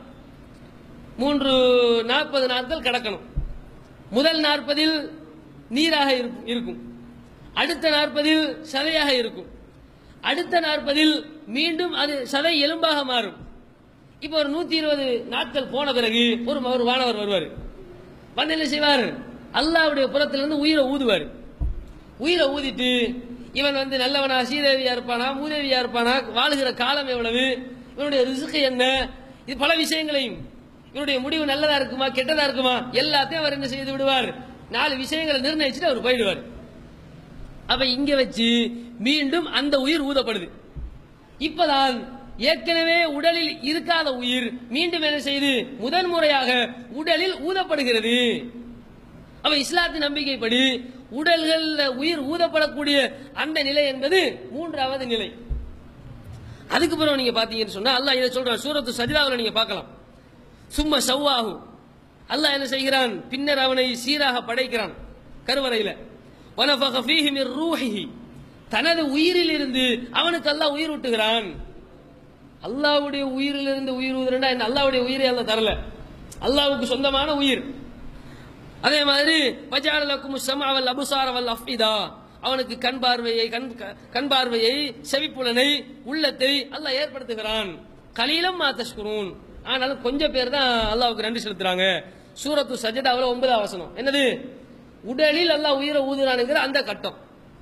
மூன்று நாற்பது நாட்கள் கடக்கணும் முதல் நாற்பதில் நீராக இருக்கும்- இருக்கும் அடுத்த நாற்பதில் சதையாக இருக்கும் அடுத்த நாற்பதில் மீண்டும் அது சதை எலும்பாக மாறும் இப்போ ஒரு நூத்தி இருபது நாட்கள் போன பிறகு ஒரு ஒரு வானவர் வருவார் வந்து என்ன செய்வார் அல்லாவுடைய புறத்திலிருந்து உயிரை ஊதுவார் உயிரை ஊதிட்டு இவன் வந்து நல்லவனா சீதேவியா இருப்பானா மூதேவியா இருப்பானா வாழுகிற காலம் எவ்வளவு இவனுடைய ரிசுக்கு என்ன இது பல விஷயங்களையும் இவருடைய முடிவு நல்லதா இருக்குமா கெட்டதா இருக்குமா எல்லாத்தையும் அவர் என்ன செய்து விடுவார் நாலு விஷயங்களை நிர்ணயிச்சுட்டு அவர் போயிடுவார் அப்ப இங்க வச்சு மீண்டும் அந்த உயிர் ஊதப்படுது இப்பதான் ஏற்கனவே உடலில் இருக்காத உயிர் மீண்டும் என்ன செய்து முதன் முறையாக உடலில் ஊதப்படுகிறது அப்ப இஸ்லாத்தின் நம்பிக்கைப்படி உடல்கள் உயிர் ஊதப்படக்கூடிய அந்த நிலை என்பது மூன்றாவது நிலை அதுக்கு பிறகு நீங்க பாத்தீங்கன்னு சொன்னா அல்லாஹ் இதை சொல்றான் சூரத்து சஜிதாவில் நீங்க பார்க்கலாம் சும்மா சவ்வாஹு அல்லாஹ் என்ன செய்கிறான் பின்னர் அவனை சீராக படைக்கிறான் கருவறையில வனஃபக ஃபீஹி மிர் ரூஹிஹி தனது உயிரில் இருந்து அவனுக்கு அல்லாஹ் உயிர் ஊட்டுகிறான் அல்லாஹ்வுடைய உயிரிலிருந்து உயிர் ஊதுறா என்ன அல்லாஹ்வுடைய உயிரை அல்லாஹ் தரல அல்லாஹ்வுக்கு சொந்தமான உயிர் அதே மாதிரி பஜாலக்கும் சமாவல் அபுசாரவல் அஃபிதா அவனுக்கு கண் பார்வையை கண் கண் பார்வையை செவிப்புலனை உள்ளத்தை அல்லாஹ் ஏற்படுத்துகிறான் கலீலம் மாத்தஷ்குரூன் ஆனாலும் கொஞ்சம் பேர் தான் அல்லாஹ்வுக்கு நன்றி செலுத்துறாங்க சூரத்து சஜதாவில் ஒன்பதாம் வசனம் என்னது உடலில் அல்லாஹ் உயிரை ஊதுறானுங்கிற அந்த கட்டம்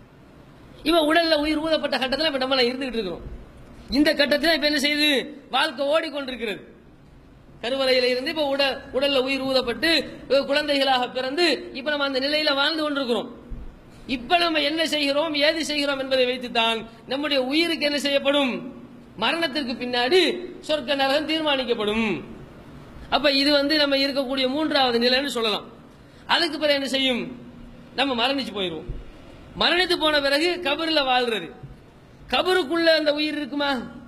இவன் உடல்ல உயிர் ஊதப்பட்ட கட்டத்தில் இப்ப நம்ம இருந்துகிட்டு இருக்கிறோம் இந்த கட்டத்தில் இப்ப என்ன செய்யுது வாழ்க்கை ஓடிக்கொண்டிருக்கிறது கருவறையில இருந்து இப்ப உட உடல்ல உயிர் ஊதப்பட்டு அஹ், குழந்தைகளாக பிறந்து இப்ப நம்ம அந்த நிலையில வாழ்ந்து கொண்டிருக்கிறோம் இப்ப நம்ம என்ன செய்கிறோம் ஏது செய்கிறோம் என்பதை வைத்துத்தான் நம்முடைய உயிருக்கு என்ன செய்யப்படும் மரணத்திற்கு பின்னாடி சொர்க்க நரகம் தீர்மானிக்கப்படும் அப்ப இது வந்து நம்ம இருக்கக்கூடிய மூன்றாவது நிலைன்னு சொல்லலாம் அதுக்கு பிறகு என்ன செய்யும் நம்ம மரணிச்சு போயிடுவோம் மரணித்து போன பிறகு கபரில் வாழ்றது கபருக்குள்ள அந்த உயிர் இருக்குமா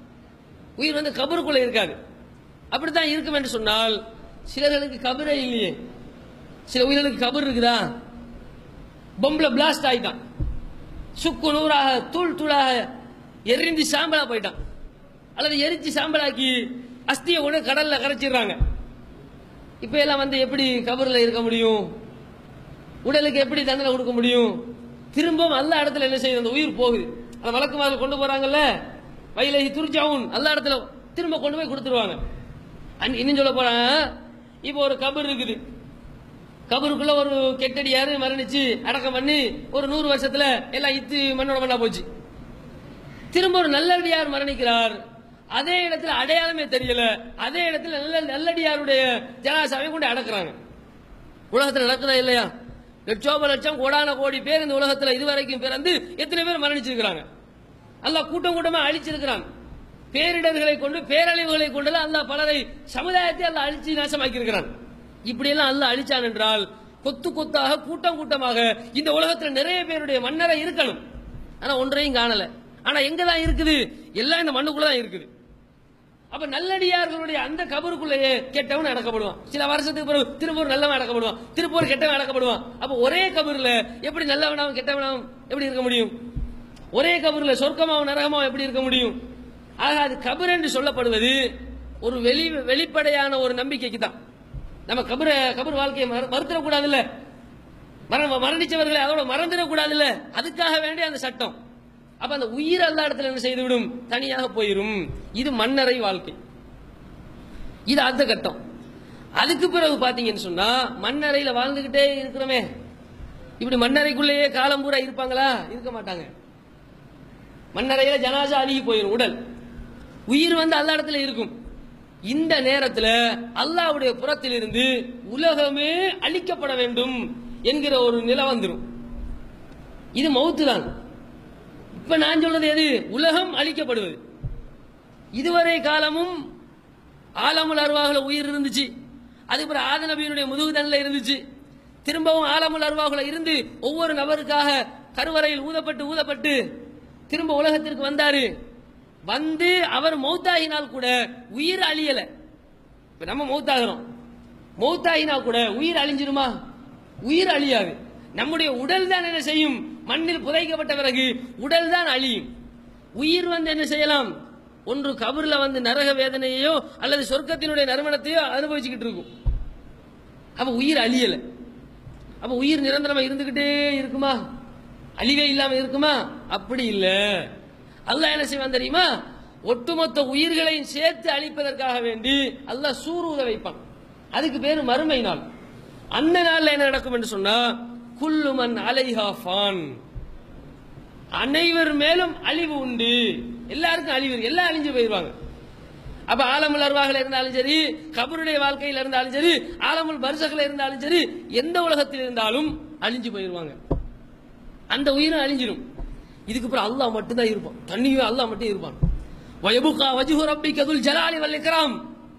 உயிர் வந்து கபருக்குள்ள இருக்காது அப்படித்தான் இருக்கும் என்று சொன்னால் சிலர்களுக்கு கபரே இல்லையே சில உயிர்களுக்கு கபர் இருக்குதா பொம்பளை பிளாஸ்ட் ஆயிட்டான் சுக்கு நூறாக தூள் தூளாக எரிந்து சாம்பலா போயிட்டான் அல்லது எரிச்சு சாம்பலாக்கி அஸ்தியை கொண்டு கடல்ல கரைச்சிடுறாங்க இப்ப எல்லாம் வந்து எப்படி கபர்ல இருக்க முடியும் உடலுக்கு எப்படி தண்டனை கொடுக்க முடியும் திரும்பவும் அல்ல இடத்துல என்ன செய்யுது அந்த உயிர் போகுது அந்த வழக்கு மாதிரி கொண்டு போறாங்கல்ல வயலகி துர்ஜாவும் அல்ல இடத்துல திரும்ப கொண்டு போய் கொடுத்துருவாங்க அன்- இன்னும் சொல்ல போறாங்க இப்போ ஒரு கபர் இருக்குது கபருக்குள்ள ஒரு கெட்டடியாரு மரணிச்சு அடக்கம் பண்ணி ஒரு நூறு வருஷத்துல எல்லாம் இத்து மண்ணோட மண்ணா போச்சு திரும்ப ஒரு நல்லடியார் மரணிக்கிறார் அதே இடத்துல அடையாளமே தெரியல அதே இடத்துல நல்ல நல்லடியாருடைய ஜனாசாவை கொண்டு அடக்குறாங்க உலகத்துல நடக்குதா இல்லையா லட்சோப லட்சம் கோடான கோடி பேர் இந்த உலகத்துல இதுவரைக்கும் பிறந்து எத்தனை பேர் மரணிச்சிருக்கிறாங்க அல்லாஹ் கூட்டம் கூட்டமா அழிச்சிருக்கிறான் பேரிடர்களை கொண்டு பேரழிவுகளை கொண்டு அல்லாஹ் பலரை சமுதாயத்தை அல்லாஹ் அழிச்சு நாசமாக்கி இருக்கிறான் இப்படியெல்லாம் அல்லாஹ் அழிச்சான் என்றால் கொத்து கொத்தாக கூட்டம் கூட்டமாக இந்த உலகத்துல நிறைய பேருடைய மன்னரை இருக்கணும் ஆனா ஒன்றையும் காணல ஆனா எங்க தான் இருக்குது எல்லாம் இந்த மண்ணுக்குள்ள தான் இருக்குது அப்ப நல்லடியார்களுடைய அந்த கபருக்குள்ளேயே கெட்டவன் அடக்கப்படுவான் சில வருஷத்துக்கு பிறகு திருப்பூர் நல்லவன் அடக்கப்படுவான் திருப்பூர் கெட்டவன் அடக்கப்படுவான் அப்ப ஒரே கபர்ல எப்படி நல்லவனாவும் கெட்டவனாவும் எப்படி இருக்க முடியும் ஒரே கபர்ல சொர்க்கமாவும் நரகமாவும் எப்படி இருக்க முடியும் ஆக அது கபர் என்று சொல்லப்படுவது ஒரு வெளி வெளிப்படையான ஒரு நம்பிக்கைக்கு தான் நம்ம கபர கபர் வாழ்க்கையை மறு- மறுத்துடக்கூடாதுல்ல மர- மரணிச்சவர்களை அதோட மறந்துடக்கூடாதுல்ல அதுக்காக வேண்டிய அந்த சட்டம் அப்ப அந்த உயிர் அல்லா இடத்துல என்ன செய்துவிடும் தனியாக போயிடும் இது மன்னரை வாழ்க்கை இது அந்த கட்டம் அதுக்கு பிறகு பாத்தீங்கன்னு சொன்னா மண்ணறையில வாழ்ந்துகிட்டே இருக்கிறோமே இப்படி மண்ணறைக்குள்ளேயே காலம் பூரா இருப்பாங்களா இருக்க மாட்டாங்க மண்ணறையில ஜனாசா அழுகி போயிடும் உடல் உயிர் வந்து அல்ல இடத்துல இருக்கும் இந்த நேரத்துல அல்லாஹ்வுடைய புறத்திலிருந்து உலகமே அழிக்கப்பட வேண்டும் என்கிற ஒரு நிலை வந்துடும் இது மௌத்து தான் இப்ப நான் சொல்றது எது உலகம் அழிக்கப்படுவது இதுவரை காலமும் ஆலமுல் அருவாகுல உயிர் இருந்துச்சு அதுக்கப்புறம் ஆத நபியினுடைய முதுகுதன்ல இருந்துச்சு திரும்பவும் ஆலமுல் அருவாகுல இருந்து ஒவ்வொரு நபருக்காக கருவறையில் ஊதப்பட்டு ஊதப்பட்டு திரும்ப உலகத்திற்கு வந்தாரு வந்து அவர் மௌத்தாகினால் கூட உயிர் அழியல இப்ப நம்ம மௌத்தாகிறோம் மௌத்தாகினா கூட உயிர் அழிஞ்சிருமா உயிர் அழியாது நம்முடைய உடல் தான் என்ன செய்யும் மண்ணில் புதைக்கப்பட்ட பிறகு உடல் தான் அழியும் உயிர் வந்து என்ன செய்யலாம் ஒன்று கபர்ல வந்து நரக வேதனையோ அல்லது சொர்க்கத்தினுடைய நறுமணத்தையோ அனுபவிச்சுக்கிட்டு இருக்கும் அப்ப உயிர் அழியல அப்ப உயிர் நிரந்தரமா இருந்துகிட்டே இருக்குமா அழிவே இல்லாம இருக்குமா அப்படி இல்ல அல்லாஹ் என்ன செய்வான் தெரியுமா ஒட்டுமொத்த உயிர்களையும் சேர்த்து அழிப்பதற்காக வேண்டி அல்லாஹ் சூர் ஊத வைப்பான் அதுக்கு பேரு மறுமை நாள் அந்த நாள்ல என்ன நடக்கும் என்று சொன்னா குல்லுமன் அலைஹா ஃபான் அனைவர் மேலும் அழிவு உண்டு எல்லாருக்கும் அழிவு இருக்கு. எல்லாம் அழிஞ்சு போயிருவாங்க அப்ப ஆலமுல் அருவாகள் இருந்தாலும் சரி கபருடைய வாழ்க்கையில் இருந்தாலும் சரி ஆலமுல் பரிசகில் இருந்தாலும் சரி எந்த உலகத்தில் இருந்தாலும் அழிஞ்சு போயிருவாங்க அந்த உயிரும் அழிஞ்சிரும் இதுக்கு அப்புறம் அல்லாஹ் மட்டும்தான் இருப்பான் தண்ணியும் அல்லாஹ் மட்டும் இருப்பான் வயபுகா வஜுஹு ரப்பிக்கதுல் ஜலாலி வல் இக்ராம்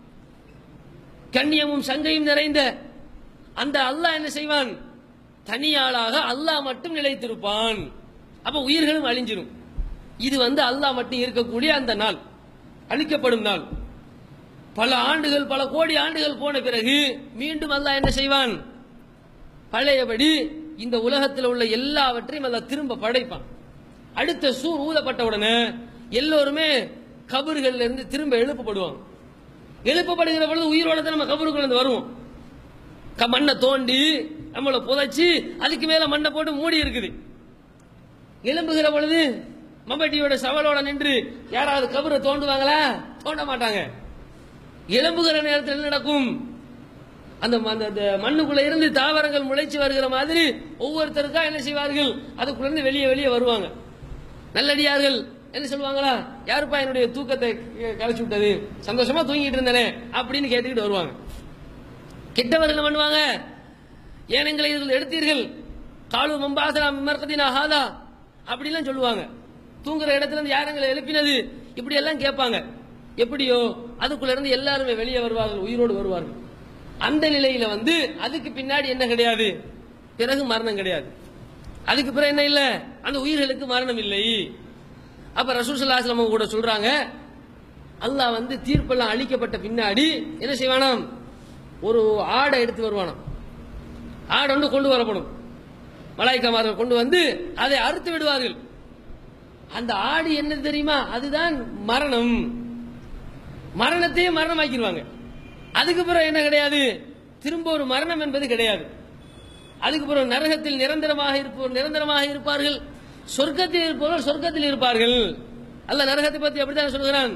கண்ணியமும் சங்கையும் நிறைந்த அந்த அல்லாஹ் என்ன செய்வான் தனியாளாக அல்லாஹ் மட்டும் நிலைத்திருப்பான் அப்ப உயிர்களும் அழிஞ்சிரும் இது வந்து அல்லாஹ் மட்டும் இருக்கக்கூடிய அந்த நாள் அழிக்கப்படும் நாள் பல ஆண்டுகள் பல கோடி ஆண்டுகள் போன பிறகு மீண்டும் அல்லாஹ் என்ன செய்வான் பழையபடி இந்த உலகத்தில் உள்ள எல்லாவற்றையும் அல்லாஹ் திரும்ப படைப்பான் அடுத்த சூர் ஊதப்பட்ட உடனே எல்லோருமே கபறுகள்ல இருந்து திரும்ப எழுப்பப்படுவாங்க எழுப்பப்படுகிற பொழுது உயிரோட தான் நம்ம கபருக்குள்ள இருந்து வருவோம் க- மண்ணை தோண்டி நம்மளை புதைச்சி அதுக்கு மேல மண்ணை போட்டு மூடி இருக்குது எழும்புகிற பொழுது மம்பட்டியோட சவலோட நின்று யாராவது கபரை தோண்டுவாங்களா தோண்ட மாட்டாங்க எழும்புகிற நேரத்தில் என்ன நடக்கும் அந்த ம- அந்த- அந்த மண்ணுக்குள்ள இருந்து தாவரங்கள் முளைச்சு வருகிற மாதிரி ஒவ்வொருத்தருக்கா என்ன செய்வார்கள் அதுக்குள்ள இருந்து வெளியே வெளியே வருவாங்க நல்லடியார்கள் என்ன சொல்லுவாங்களா யாருப்பா என்னுடைய தூக்கத்தை க- கலைச்சு விட்டது சந்தோஷமா தூங்கிட்டு இருந்தேனே அப்படின்னு கேட்டுக்கிட்டு வருவாங்க கெட்டவர்கள் என்ன பண்ணுவாங்க ஏன் எங்களை இதில் எடுத்தீர்கள் காலு மம்பாசனா மர்கதினா ஹாதா அப்படிலாம் சொல்லுவாங்க தூங்குற இடத்துல இருந்து யார் எங்களை எழுப்பினது இப்படி எல்லாம் கேட்பாங்க எப்படியோ அதுக்குள்ள இருந்து எல்லாருமே வெளியே வருவார்கள் உயிரோடு வருவார்கள் அந்த நிலையில வந்து அதுக்கு பின்னாடி என்ன கிடையாது பிறகு மரணம் கிடையாது அதுக்கு பிறகு என்ன இல்ல அந்த உயிர்களுக்கு மரணம் இல்லை அப்ப ரசூல் ஸல்லல்லாஹு கூட சொல்றாங்க அல்லாஹ் வந்து தீர்ப்பெல்லாம் அழிக்கப்பட்ட பின்னாடி என்ன செய்வானாம் ஒரு ஆடை எடுத்து வருவானாம் ஆடை ஒன்று கொண்டு வரப்படும் மலாய்க்கமார்கள் கொண்டு வந்து அதை அறுத்து விடுவார்கள் அந்த ஆடு என்ன தெரியுமா அதுதான் மரணம் மரணத்தையே மரணமாக்கிடுவாங்க அதுக்கு பிறகு என்ன கிடையாது திரும்ப ஒரு மரணம் என்பது கிடையாது அதுக்கு பிறகு நரகத்தில் நிரந்தரமாக இருப்பவர் நிரந்தரமாக இருப்பார்கள் சொர்க்கத்தில் இருப்பவர்கள் சொர்க்கத்தில் இருப்பார்கள் அல்ல நரகத்தை பத்தி அப்படித்தான் சொல்கிறான்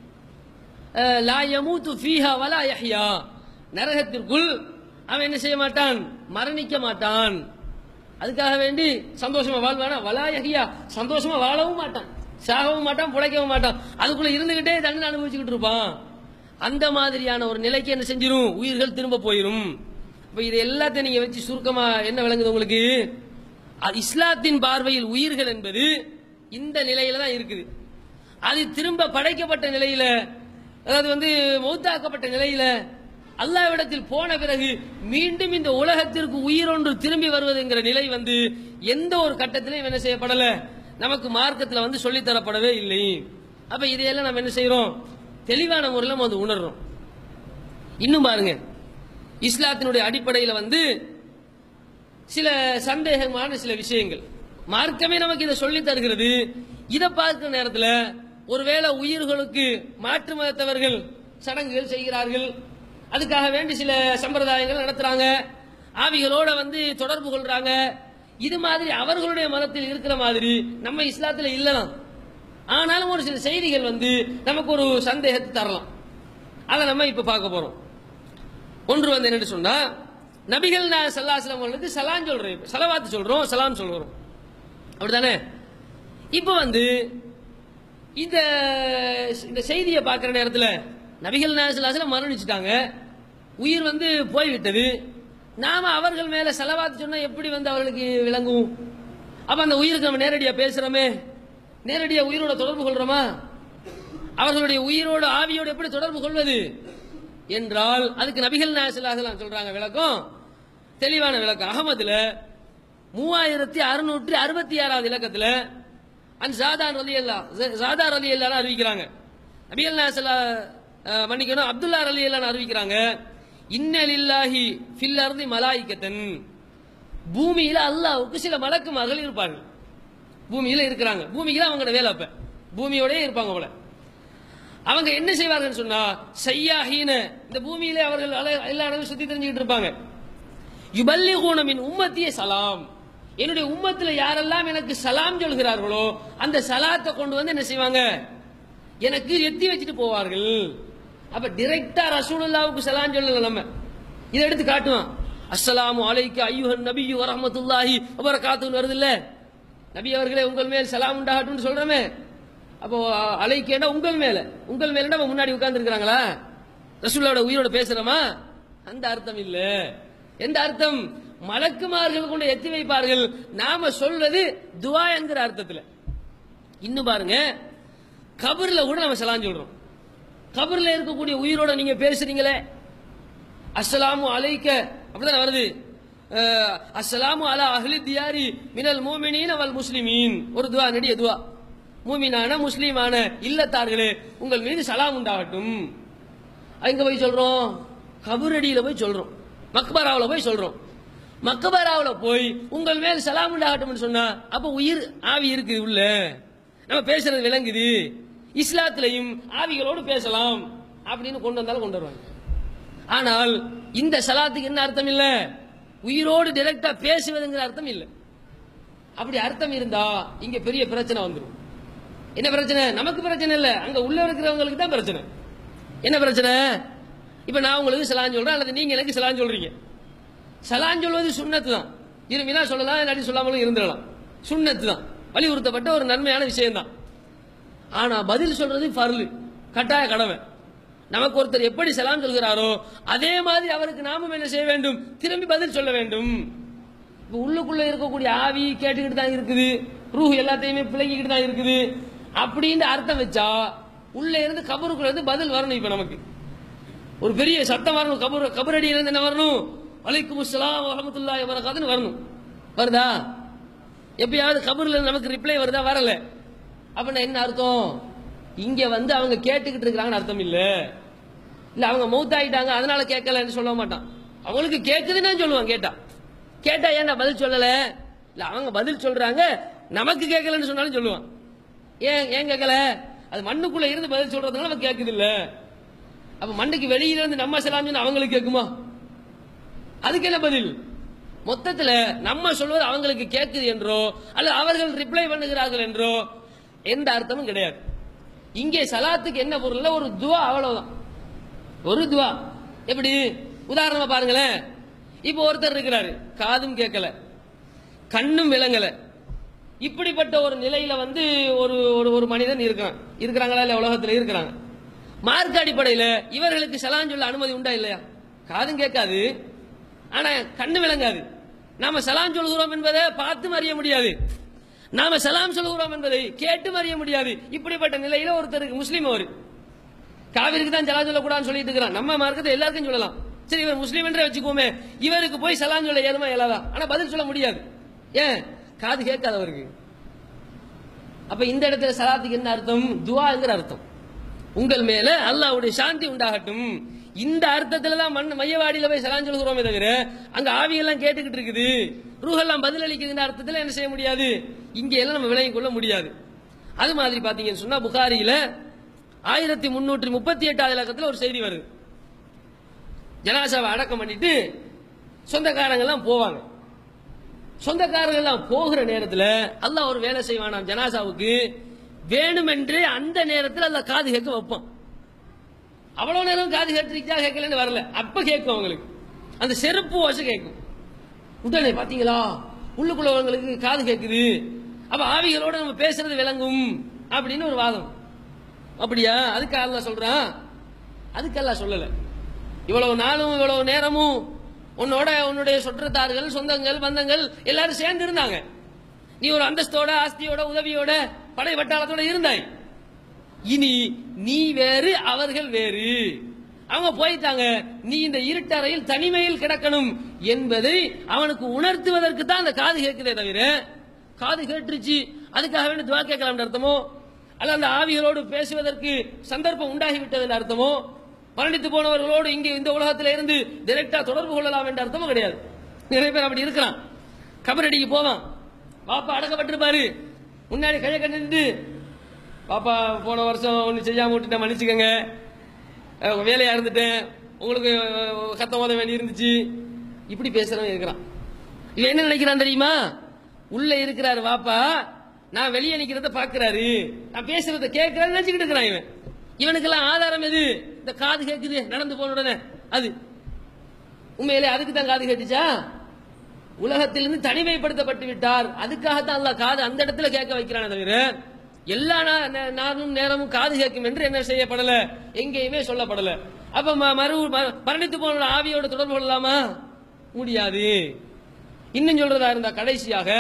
அஹ், லா யமூத்து ஃபீஹா வலா யஹ்யா நரகத்திற்குள் அவன் என்ன செய்ய மாட்டான் மரணிக்க மாட்டான் அதுக்காக வேண்டி சந்தோஷமா வாழ்வானா வலா யஹ்யா சந்தோஷமா வாழவும் மாட்டான் சாகவும் மாட்டான் புழைக்கவும் மாட்டான் அதுக்குள்ள இருந்துகிட்டே தண்டனை அனுபவிச்சுக்கிட்டு இருப்பான் அந்த மாதிரியான ஒரு நிலைக்கு என்ன செஞ்சிரும் உயிர்கள் திரும்ப போயிரும் இப்ப இது எல்லாத்தையும் நீங்க வச்சு சுருக்கமா என்ன விளங்குது உங்களுக்கு அது இஸ்லாத்தின் பார்வையில் உயிர்கள் என்பது இந்த நிலையில தான் இருக்குது அது திரும்ப படைக்கப்பட்ட நிலையில அதாவது வந்து மௌத்தாக்கப்பட்ட நிலையில அல்லாவிடத்தில் போன பிறகு மீண்டும் இந்த உலகத்திற்கு உயிரொன்று திரும்பி வருவதுங்கிற நிலை வந்து எந்த ஒரு கட்டத்திலையும் என்ன செய்யப்படல நமக்கு மார்க்கத்தில் வந்து சொல்லித் தரப்படவே இல்லை அப்ப இதையெல்லாம் நம்ம என்ன செய்யறோம் தெளிவான முறையில் நம்ம வந்து உணர்றோம் இன்னும் பாருங்க இஸ்லாத்தினுடைய அடிப்படையில் வந்து சில சந்தேகமான சில விஷயங்கள் மார்க்கமே நமக்கு இதை சொல்லி தருகிறது இதை பார்க்கிற நேரத்தில் ஒருவேளை உயிர்களுக்கு மாற்று மதத்தவர்கள் சடங்குகள் செய்கிறார்கள் அதுக்காக வேண்டி சில சம்பிரதாயங்கள் நடத்துறாங்க ஆவிகளோட வந்து தொடர்பு கொள்றாங்க இது மாதிரி அவர்களுடைய மதத்தில் இருக்கிற மாதிரி நம்ம இஸ்லாத்துல இல்லலாம் ஆனாலும் ஒரு சில செய்திகள் வந்து நமக்கு ஒரு சந்தேகத்தை தரலாம் அதை நம்ம இப்ப பார்க்க போறோம் ஒன்று வந்து என்னன்னு சொன்னா நபிகள் நான் சல்லாஸ்லாம் அவர்களுக்கு சலான் சொல்றோம் சலவாத்து சொல்றோம் சலாம் சொல்றோம் அப்படிதானே இப்போ வந்து இந்த இந்த செய்தியை பார்க்குற நேரத்தில் நபிகள் நாயசல்லாசில் மரணிச்சுட்டாங்க உயிர் வந்து போய்விட்டது நாம அவர்கள் மேல செலவாத்து சொன்னா எப்படி வந்து அவர்களுக்கு விளங்கும் அப்ப அந்த உயிருக்கு நம்ம நேரடியா பேசுறோமே நேரடியா உயிரோட தொடர்பு கொள்றோமா அவர்களுடைய உயிரோடு ஆவியோடு எப்படி தொடர்பு கொள்வது என்றால் அதுக்கு நபிகள் நாயசல்லாசலாம் சொல்றாங்க விளக்கம் தெளிவான விளக்கம் அகமதுல மூவாயிரத்தி அறுநூற்றி அறுபத்தி ஆறாவது இலக்கத்துல அன் சாதான் ரலி அல்லா சாதார் அலி அல்லா அறிவிக்கிறாங்க நபிகள் நாயசல்லா அஹ், மன்னிக்கணும் அப்துல்லா அலி அல்லா அறிவிக்கிறாங்க இன்னலில்லாஹி ஃபில் அர்தி மலாயிக்கத்தன் பூமியில அல்லாஹ்வுக்கு சில மலக்குமார்கள் இருப்பார்கள் பூமியில இருக்கிறாங்க பூமிக்கு தான் அவங்களோட வேலை அப்ப பூமியோடயே இருப்பாங்க போல அவங்க என்ன செய்வார்கள் சொன்னா சையாஹீன இந்த பூமியிலே அவர்கள் அல- எல்லா இடங்களும் சுத்தி தெரிஞ்சுக்கிட்டு இருப்பாங்க யுபல்லிகூன மின் உம்மத்திய சலாம் என்னுடைய உம்மத்துல யாரெல்லாம் எனக்கு சலாம் சொல்கிறார்களோ அந்த சலாத்தை கொண்டு வந்து என்ன செய்வாங்க எனக்கு எத்தி வச்சுட்டு போவார்கள் அப்ப டிரெக்டா ரசூலுல்லாவுக்கு சலாம் சொல்லல நம்ம இதை எடுத்து காட்டுவான் அஸ்ஸலாமு அலைக்கு ஐயுஹன் நபியு வரஹ்மத்துல்லாஹி வபரகாத்துன்னு வருது இல்ல நபி அவர்களே உங்கள் மேல் சலாம் உண்டாகட்டும்னு சொல்றோமே அப்போ அலைக்கேண்டா உங்கள் மேல உங்கள் மேல நம்ம முன்னாடி உட்கார்ந்து இருக்கிறாங்களா ரசூல்லோட உயிரோட பேசுறோமா அந்த அர்த்தம் இல்ல எந்த அர்த்தம் மலக்குமார்கள் கொண்டு எத்தி வைப்பார்கள் நாம சொல்றது துவா என்கிற அர்த்தத்துல இன்னும் பாருங்க கபர்ல கூட நம்ம சலான் சொல்றோம் கபர்ல இருக்கக்கூடிய உயிரோட நீங்க பேசுறீங்களே அஸ்ஸலாமு அலைக்க அப்படிதான் வருது அஹ், அஸ்ஸலாமு அலா அஹ்லி தியாரி மினல் மூமினீன் அவல் முஸ்லிமீன் ஒரு துவா நெடிய துவா மூமினான முஸ்லீமான இல்லத்தார்களே உங்கள் மீது சலாம் உண்டாகட்டும் எங்க போய் சொல்றோம் கபரடியில போய் சொல்றோம் மக்பராவுல போய் சொல்றோம் மக்கபராவுல போய் உங்கள் மேல் சலாம் உண்டாகட்டும்னு சொன்னா அப்ப உயிர் ஆவி இருக்குது உள்ள நம்ம பேசுறது விளங்குது இஸ்லாத்திலையும் ஆவிகளோடு பேசலாம் அப்படின்னு கொண்டு வந்தாலும் கொண்டு வருவாங்க ஆனால் இந்த சலாத்துக்கு என்ன அர்த்தம் இல்ல உயிரோடு டைரக்டா பேசுவதுங்கிற அர்த்தம் இல்ல அப்படி அர்த்தம் இருந்தா இங்க பெரிய பிரச்சனை வந்துடும் என்ன பிரச்சனை நமக்கு பிரச்சனை இல்ல அங்க உள்ள இருக்கிறவங்களுக்கு தான் பிரச்சனை என்ன பிரச்சனை இப்ப நான் உங்களுக்கு சலான் சொல்றேன் அல்லது நீங்க எனக்கு சலான் சொல்றீங்க சலான் சொல்வது சுண்ணத்து தான் இருமினா சொல்லலாம் இல்லாட்டி சொல்லாமலும் இருந்துடலாம் சுண்ணத்து தான் வலியுறுத்தப்பட்ட ஒரு நன்மையான விஷயம் தான் ஆனா பதில் சொல்றது ஃபர்லு கட்டாய கடமை நமக்கு ஒருத்தர் எப்படி சலாம் சொல்கிறாரோ அதே மாதிரி அவருக்கு நாமும் என்ன செய்ய வேண்டும் திரும்பி பதில் சொல்ல வேண்டும் இப்ப உள்ளுக்குள்ள இருக்கக்கூடிய ஆவி கேட்டுக்கிட்டு தான் இருக்குது ரூஹ் எல்லாத்தையுமே பிழைக்கிட்டு தான் இருக்குது அப்படின்னு அர்த்தம் வச்சா உள்ள இருந்து கபருக்குள்ள இருந்து பதில் வரணும் இப்ப நமக்கு ஒரு பெரிய சத்தம் வரணும் கபர் கபரடியில இருந்து என்ன வரணும் வலைக்கும் அஸ்ஸலாம் வரமத்துல்லாஹி வரகாத்துன்னு வரணும் வருதா எப்பயாவது கபர்ல இருந்து நமக்கு ரிப்ளை வருதா வரல அப்படின்னா என்ன அர்த்தம் இங்க வந்து அவங்க கேட்டுக்கிட்டு இருக்கிறாங்கன்னு அர்த்தம் இல்ல இல்ல அவங்க மௌத்தாயிட்டாங்க அதனால கேட்கலன்னு சொல்ல மாட்டான் அவங்களுக்கு கேக்குதுன்னு சொல்லுவான் கேட்டா கேட்டா ஏன்டா பதில் சொல்லல இல்ல அவங்க பதில் சொல்றாங்க நமக்கு கேட்கலன்னு சொன்னாலும் சொல்லுவான் ஏன் ஏன் கேட்கல அது மண்ணுக்குள்ள இருந்து பதில் சொல்றதுனால நமக்கு கேக்குது இல்ல அப்ப மண்ணுக்கு வெளியில இருந்து நம்ம சலாம் சொன்னா அவங்களுக்கு கேட்குமா அதுக்கு என்ன பதில் மொத்தத்துல நம்ம சொல்வது அவங்களுக்கு கேட்குது என்றோ அல்லது அவர்கள் ரிப்ளை பண்ணுகிறார்கள் என்றோ எந்த அர்த்தமும் கிடையாது இங்கே சலாத்துக்கு என்ன பொருள் ஒரு துவா அவ்வளவுதான் ஒரு துவா எப்படி உதாரணமா பாருங்களேன் இப்போ ஒருத்தர் இருக்கிறாரு காதும் கேட்கல கண்ணும் விளங்கல இப்படிப்பட்ட ஒரு நிலையில வந்து ஒரு ஒரு ஒரு மனிதன் இருக்கிறான் இருக்கிறாங்களா இல்ல உலகத்துல இருக்கிறாங்க மார்க் அடிப்படையில இவர்களுக்கு சலான் சொல்ல அனுமதி உண்டா இல்லையா காதும் கேட்காது ஆனா கண்ணு விளங்காது நாம சலாம் சொல்கிறோம் என்பதை பார்த்து அறிய முடியாது நாம சலாம் சொல்கிறோம் என்பதை கேட்டு அறிய முடியாது இப்படிப்பட்ட நிலையில ஒருத்தருக்கு முஸ்லீம் அவரு காவிரிக்கு தான் சலாம் சொல்லக்கூடாதுன்னு சொல்லிட்டு இருக்கிறான் நம்ம மார்க்கத்தை எல்லாருக்கும் சொல்லலாம் சரி இவர் முஸ்லீம் என்றே வச்சுக்கோமே இவருக்கு போய் சலாம் சொல்ல ஏழுமா இயலாதா ஆனா பதில் சொல்ல முடியாது ஏன் காது கேட்காது அவருக்கு அப்ப இந்த இடத்துல சலாத்துக்கு என்ன அர்த்தம் துவாங்கிற அர்த்தம் உங்கள் மேல அல்லாஹ்வுடைய சாந்தி உண்டாகட்டும் இந்த அர்த்தத்துல தான் மண் மையவாடியில போய் சலான் சொல்கிறோமே தவிர அங்க ஆவியெல்லாம் கேட்டுக்கிட்டு இருக்குது ரூஹெல்லாம் பதில் அளிக்குதுன்ற அர்த்தத்துல என்ன செய்ய முடியாது இங்க எல்லாம் நம்ம விளங்கிக் கொள்ள முடியாது அது மாதிரி பாத்தீங்கன்னு சொன்னா புகாரியில ஆயிரத்தி முன்னூற்றி முப்பத்தி எட்டாவது இலக்கத்துல ஒரு செய்தி வருது ஜனாசாவை அடக்கம் பண்ணிட்டு சொந்தக்காரங்க எல்லாம் போவாங்க சொந்தக்காரங்க எல்லாம் போகிற நேரத்துல அல்லாஹ் ஒரு வேலை செய்வானாம் ஜனாசாவுக்கு வேணுமென்று அந்த நேரத்தில் அல்லாஹ் காது கேட்க வைப்பான் அவ்வளவு நேரம் காது கேட்டிருக்கா கேட்கலன்னு வரல அப்ப கேட்கும் அவங்களுக்கு அந்த செருப்பு ஓசை கேட்கும் உடனே பாத்தீங்களா உள்ளுக்குள்ளவங்களுக்கு காது கேட்குது அப்ப ஆவிகளோட நம்ம பேசுறது விளங்கும் அப்படின்னு ஒரு வாதம் அப்படியா அதுக்கு அல்லாஹ் சொல்றான் அதுக்கு அல்லாஹ் சொல்லல இவ்வளவு நாளும் இவ்வளவு நேரமும் உன்னோட உன்னுடைய சுற்றத்தார்கள் சொந்தங்கள் பந்தங்கள் எல்லாரும் சேர்ந்து இருந்தாங்க நீ ஒரு அந்தஸ்தோட ஆஸ்தியோட உதவியோட படை வட்டாளத்தோட இருந்தாய் இனி நீ வேறு அவர்கள் வேறு அவங்க போயிட்டாங்க நீ இந்த இருட்டறையில் தனிமையில் கிடக்கணும் என்பதை அவனுக்கு உணர்த்துவதற்கு தான் அந்த காது கேட்குதே தவிர காது கேட்டுருச்சு அதுக்காக வேண்டி துவா கேட்கலாம் அர்த்தமோ அல்ல அந்த ஆவிகளோடு பேசுவதற்கு சந்தர்ப்பம் உண்டாகிவிட்டது என்ற அர்த்தமோ மரணித்து போனவர்களோடு இங்கே இந்த உலகத்தில் இருந்து டைரக்டா தொடர்பு கொள்ளலாம் என்ற அர்த்தமும் கிடையாது நிறைய பேர் அப்படி இருக்கிறான் கபரடிக்கு போவான் பாப்பா அடக்கப்பட்டிருப்பாரு முன்னாடி கையை கண்டு பாப்பா போன வருஷம் ஒன்று செய்யாம விட்டுட்டேன் மன்னிச்சுக்கங்க அஹ் வேலையா இருந்துட்டேன் உங்களுக்கு அஹ், கத்த ஓத வேண்டி இருந்துச்சு இப்படி பேசுறவன் இருக்கிறான் இவன் என்ன நினைக்கிறான் தெரியுமா உள்ள இருக்கிறாரு வாப்பா நான் வெளியே நிக்கிறத பாக்குறாரு நான் பேசுறத கேட்கிறாரு நினைச்சுக்கிட்டு இருக்கிறான் இவன் இவனுக்கெல்லாம் ஆதாரம் எது இந்த காது கேக்குது நடந்து போன உடனே அது உண்மையிலே அதுக்கு தான் காது கேட்டுச்சா உலகத்திலிருந்து தனிமைப்படுத்தப்பட்டு விட்டார் அதுக்காகத்தான் அல்லாஹ் காது அந்த இடத்துல கேட்க வைக்கிறானே தவிர எல்லா நா- நே- நாளும் நேரமும் காது கேட்கும் என்று என்ன செய்யப்படல எங்கேயுமே சொல்லப்படல அப்ப ம- மறு ம- மரணித்து போன ஆவியோட தொடர்பு கொள்ளலாமா முடியாது இன்னும் சொல்றதா இருந்தா கடைசியாக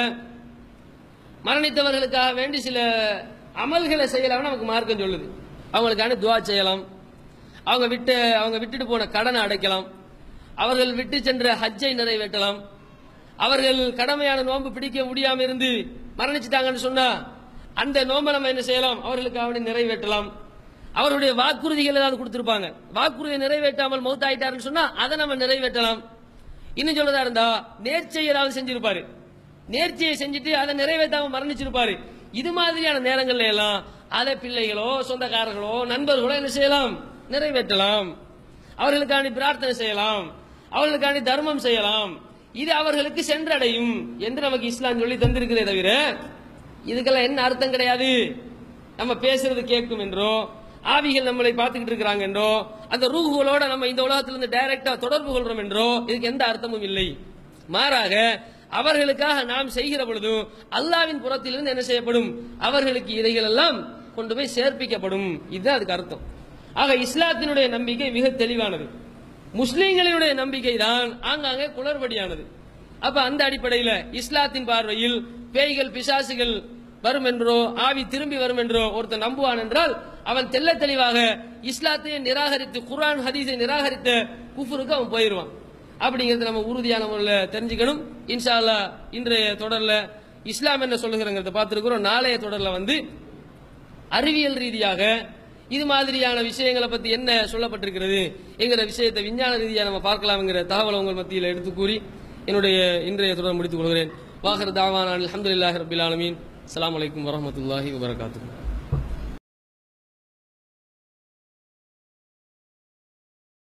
மரணித்தவர்களுக்காக வேண்டி சில அமல்களை செய்யலாம்னு நமக்கு மார்க்கம் சொல்லுது அவங்களுக்கான துவா செய்யலாம் அவங்க விட்டு அவங்க விட்டுட்டு போன கடனை அடைக்கலாம் அவர்கள் விட்டு சென்ற ஹஜ்ஜை நிறைவேற்றலாம் அவர்கள் கடமையான நோன்பு பிடிக்க முடியாம இருந்து மரணிச்சிட்டாங்கன்னு சொன்னா அந்த நோன்பை நம்ம என்ன செய்யலாம் அவர்களுக்காக வேண்டி நிறைவேற்றலாம் அவருடைய வாக்குறுதிகள் ஏதாவது கொடுத்திருப்பாங்க வாக்குறுதியை நிறைவேற்றாமல் மௌத்தாயிட்டாருன்னு சொன்னா அதை நம்ம நிறைவேற்றலாம் இன்னும் சொல்லதா இருந்தா நேர்ச்சை ஏதாவது செஞ்சிருப்பாரு நேர்ச்சியை செஞ்சுட்டு அதை நிறைவேற்றாம மரணிச்சிருப்பாரு இது மாதிரியான நேரங்கள்ல எல்லாம் அதை பிள்ளைகளோ சொந்தக்காரர்களோ நண்பர்களோ என்ன செய்யலாம் நிறைவேற்றலாம் அவர்களுக்காண்டி பிரார்த்தனை செய்யலாம் அவர்களுக்காண்டி தர்மம் செய்யலாம் இது அவர்களுக்கு சென்றடையும் என்று நமக்கு இஸ்லாம் சொல்லி தந்திருக்கிறதே தவிர இதுக்கெல்லாம் என்ன அர்த்தம் கிடையாது நம்ம பேசுறது கேட்கும் என்றோ ஆவிகள் நம்மளை பார்த்துக்கிட்டு இருக்கிறாங்க என்றோ அந்த ரூகுகளோட நம்ம இந்த உலகத்துல இருந்து டைரக்டா தொடர்பு கொள்றோம் என்றோ இதுக்கு எந்த அர்த்தமும் இல்லை மாறாக அவர்களுக்காக நாம் செய்கிற பொழுதும் அல்லாவின் புறத்திலிருந்து என்ன செய்யப்படும் அவர்களுக்கு இதைகள் எல்லாம் கொண்டு போய் சேர்ப்பிக்கப்படும் இதுதான் அதுக்கு அர்த்தம் ஆக இஸ்லாத்தினுடைய நம்பிக்கை மிக தெளிவானது முஸ்லிம்களினுடைய நம்பிக்கை தான் ஆங்காங்கே குளறுபடியானது அப்ப அந்த அடிப்படையில் இஸ்லாத்தின் பார்வையில் பேய்கள் பிசாசுகள் வரும் என்றோ ஆவி திரும்பி வரும் என்றோ ஒருத்தன் நம்புவான் என்றால் அவன் தெள்ள தெளிவாக இஸ்லாத்தையே நிராகரித்து குர்ஆன் ஹதீஸை நிராகரித்த குஃபருக்கு அவன் போயிடுவான் அப்படிங்கறது நம்ம உறுதியான முறையில் தெரிஞ்சுக்கணும் இன்ஷா அல்லாஹ் இன்றைய தொடர்ல இஸ்லாம் என்ன சொல்லுகிறங்கிறத பார்த்திருக்கிறோம் நாளைய தொடர்ல வந்து அறிவியல் ரீதியாக இது மாதிரியான விஷயங்களை பத்தி என்ன சொல்லப்பட்டிருக்கிறது என்கிற விஷயத்தை விஞ்ஞான ரீதியாக நம்ம பார்க்கலாம்ங்கிற தகவலை உங்கள் மத்தியில் எடுத்து கூறி என்னுடைய இன்றைய தொடர் முடித்துக் கொள்கிறேன் வாகர் தாவான் அலமதுல்லாஹி ரபில் ஆலமீன் அஸ்ஸலாமு அலைக்கும் வரஹ்மத்துல்லாஹி வபரகாத்துஹு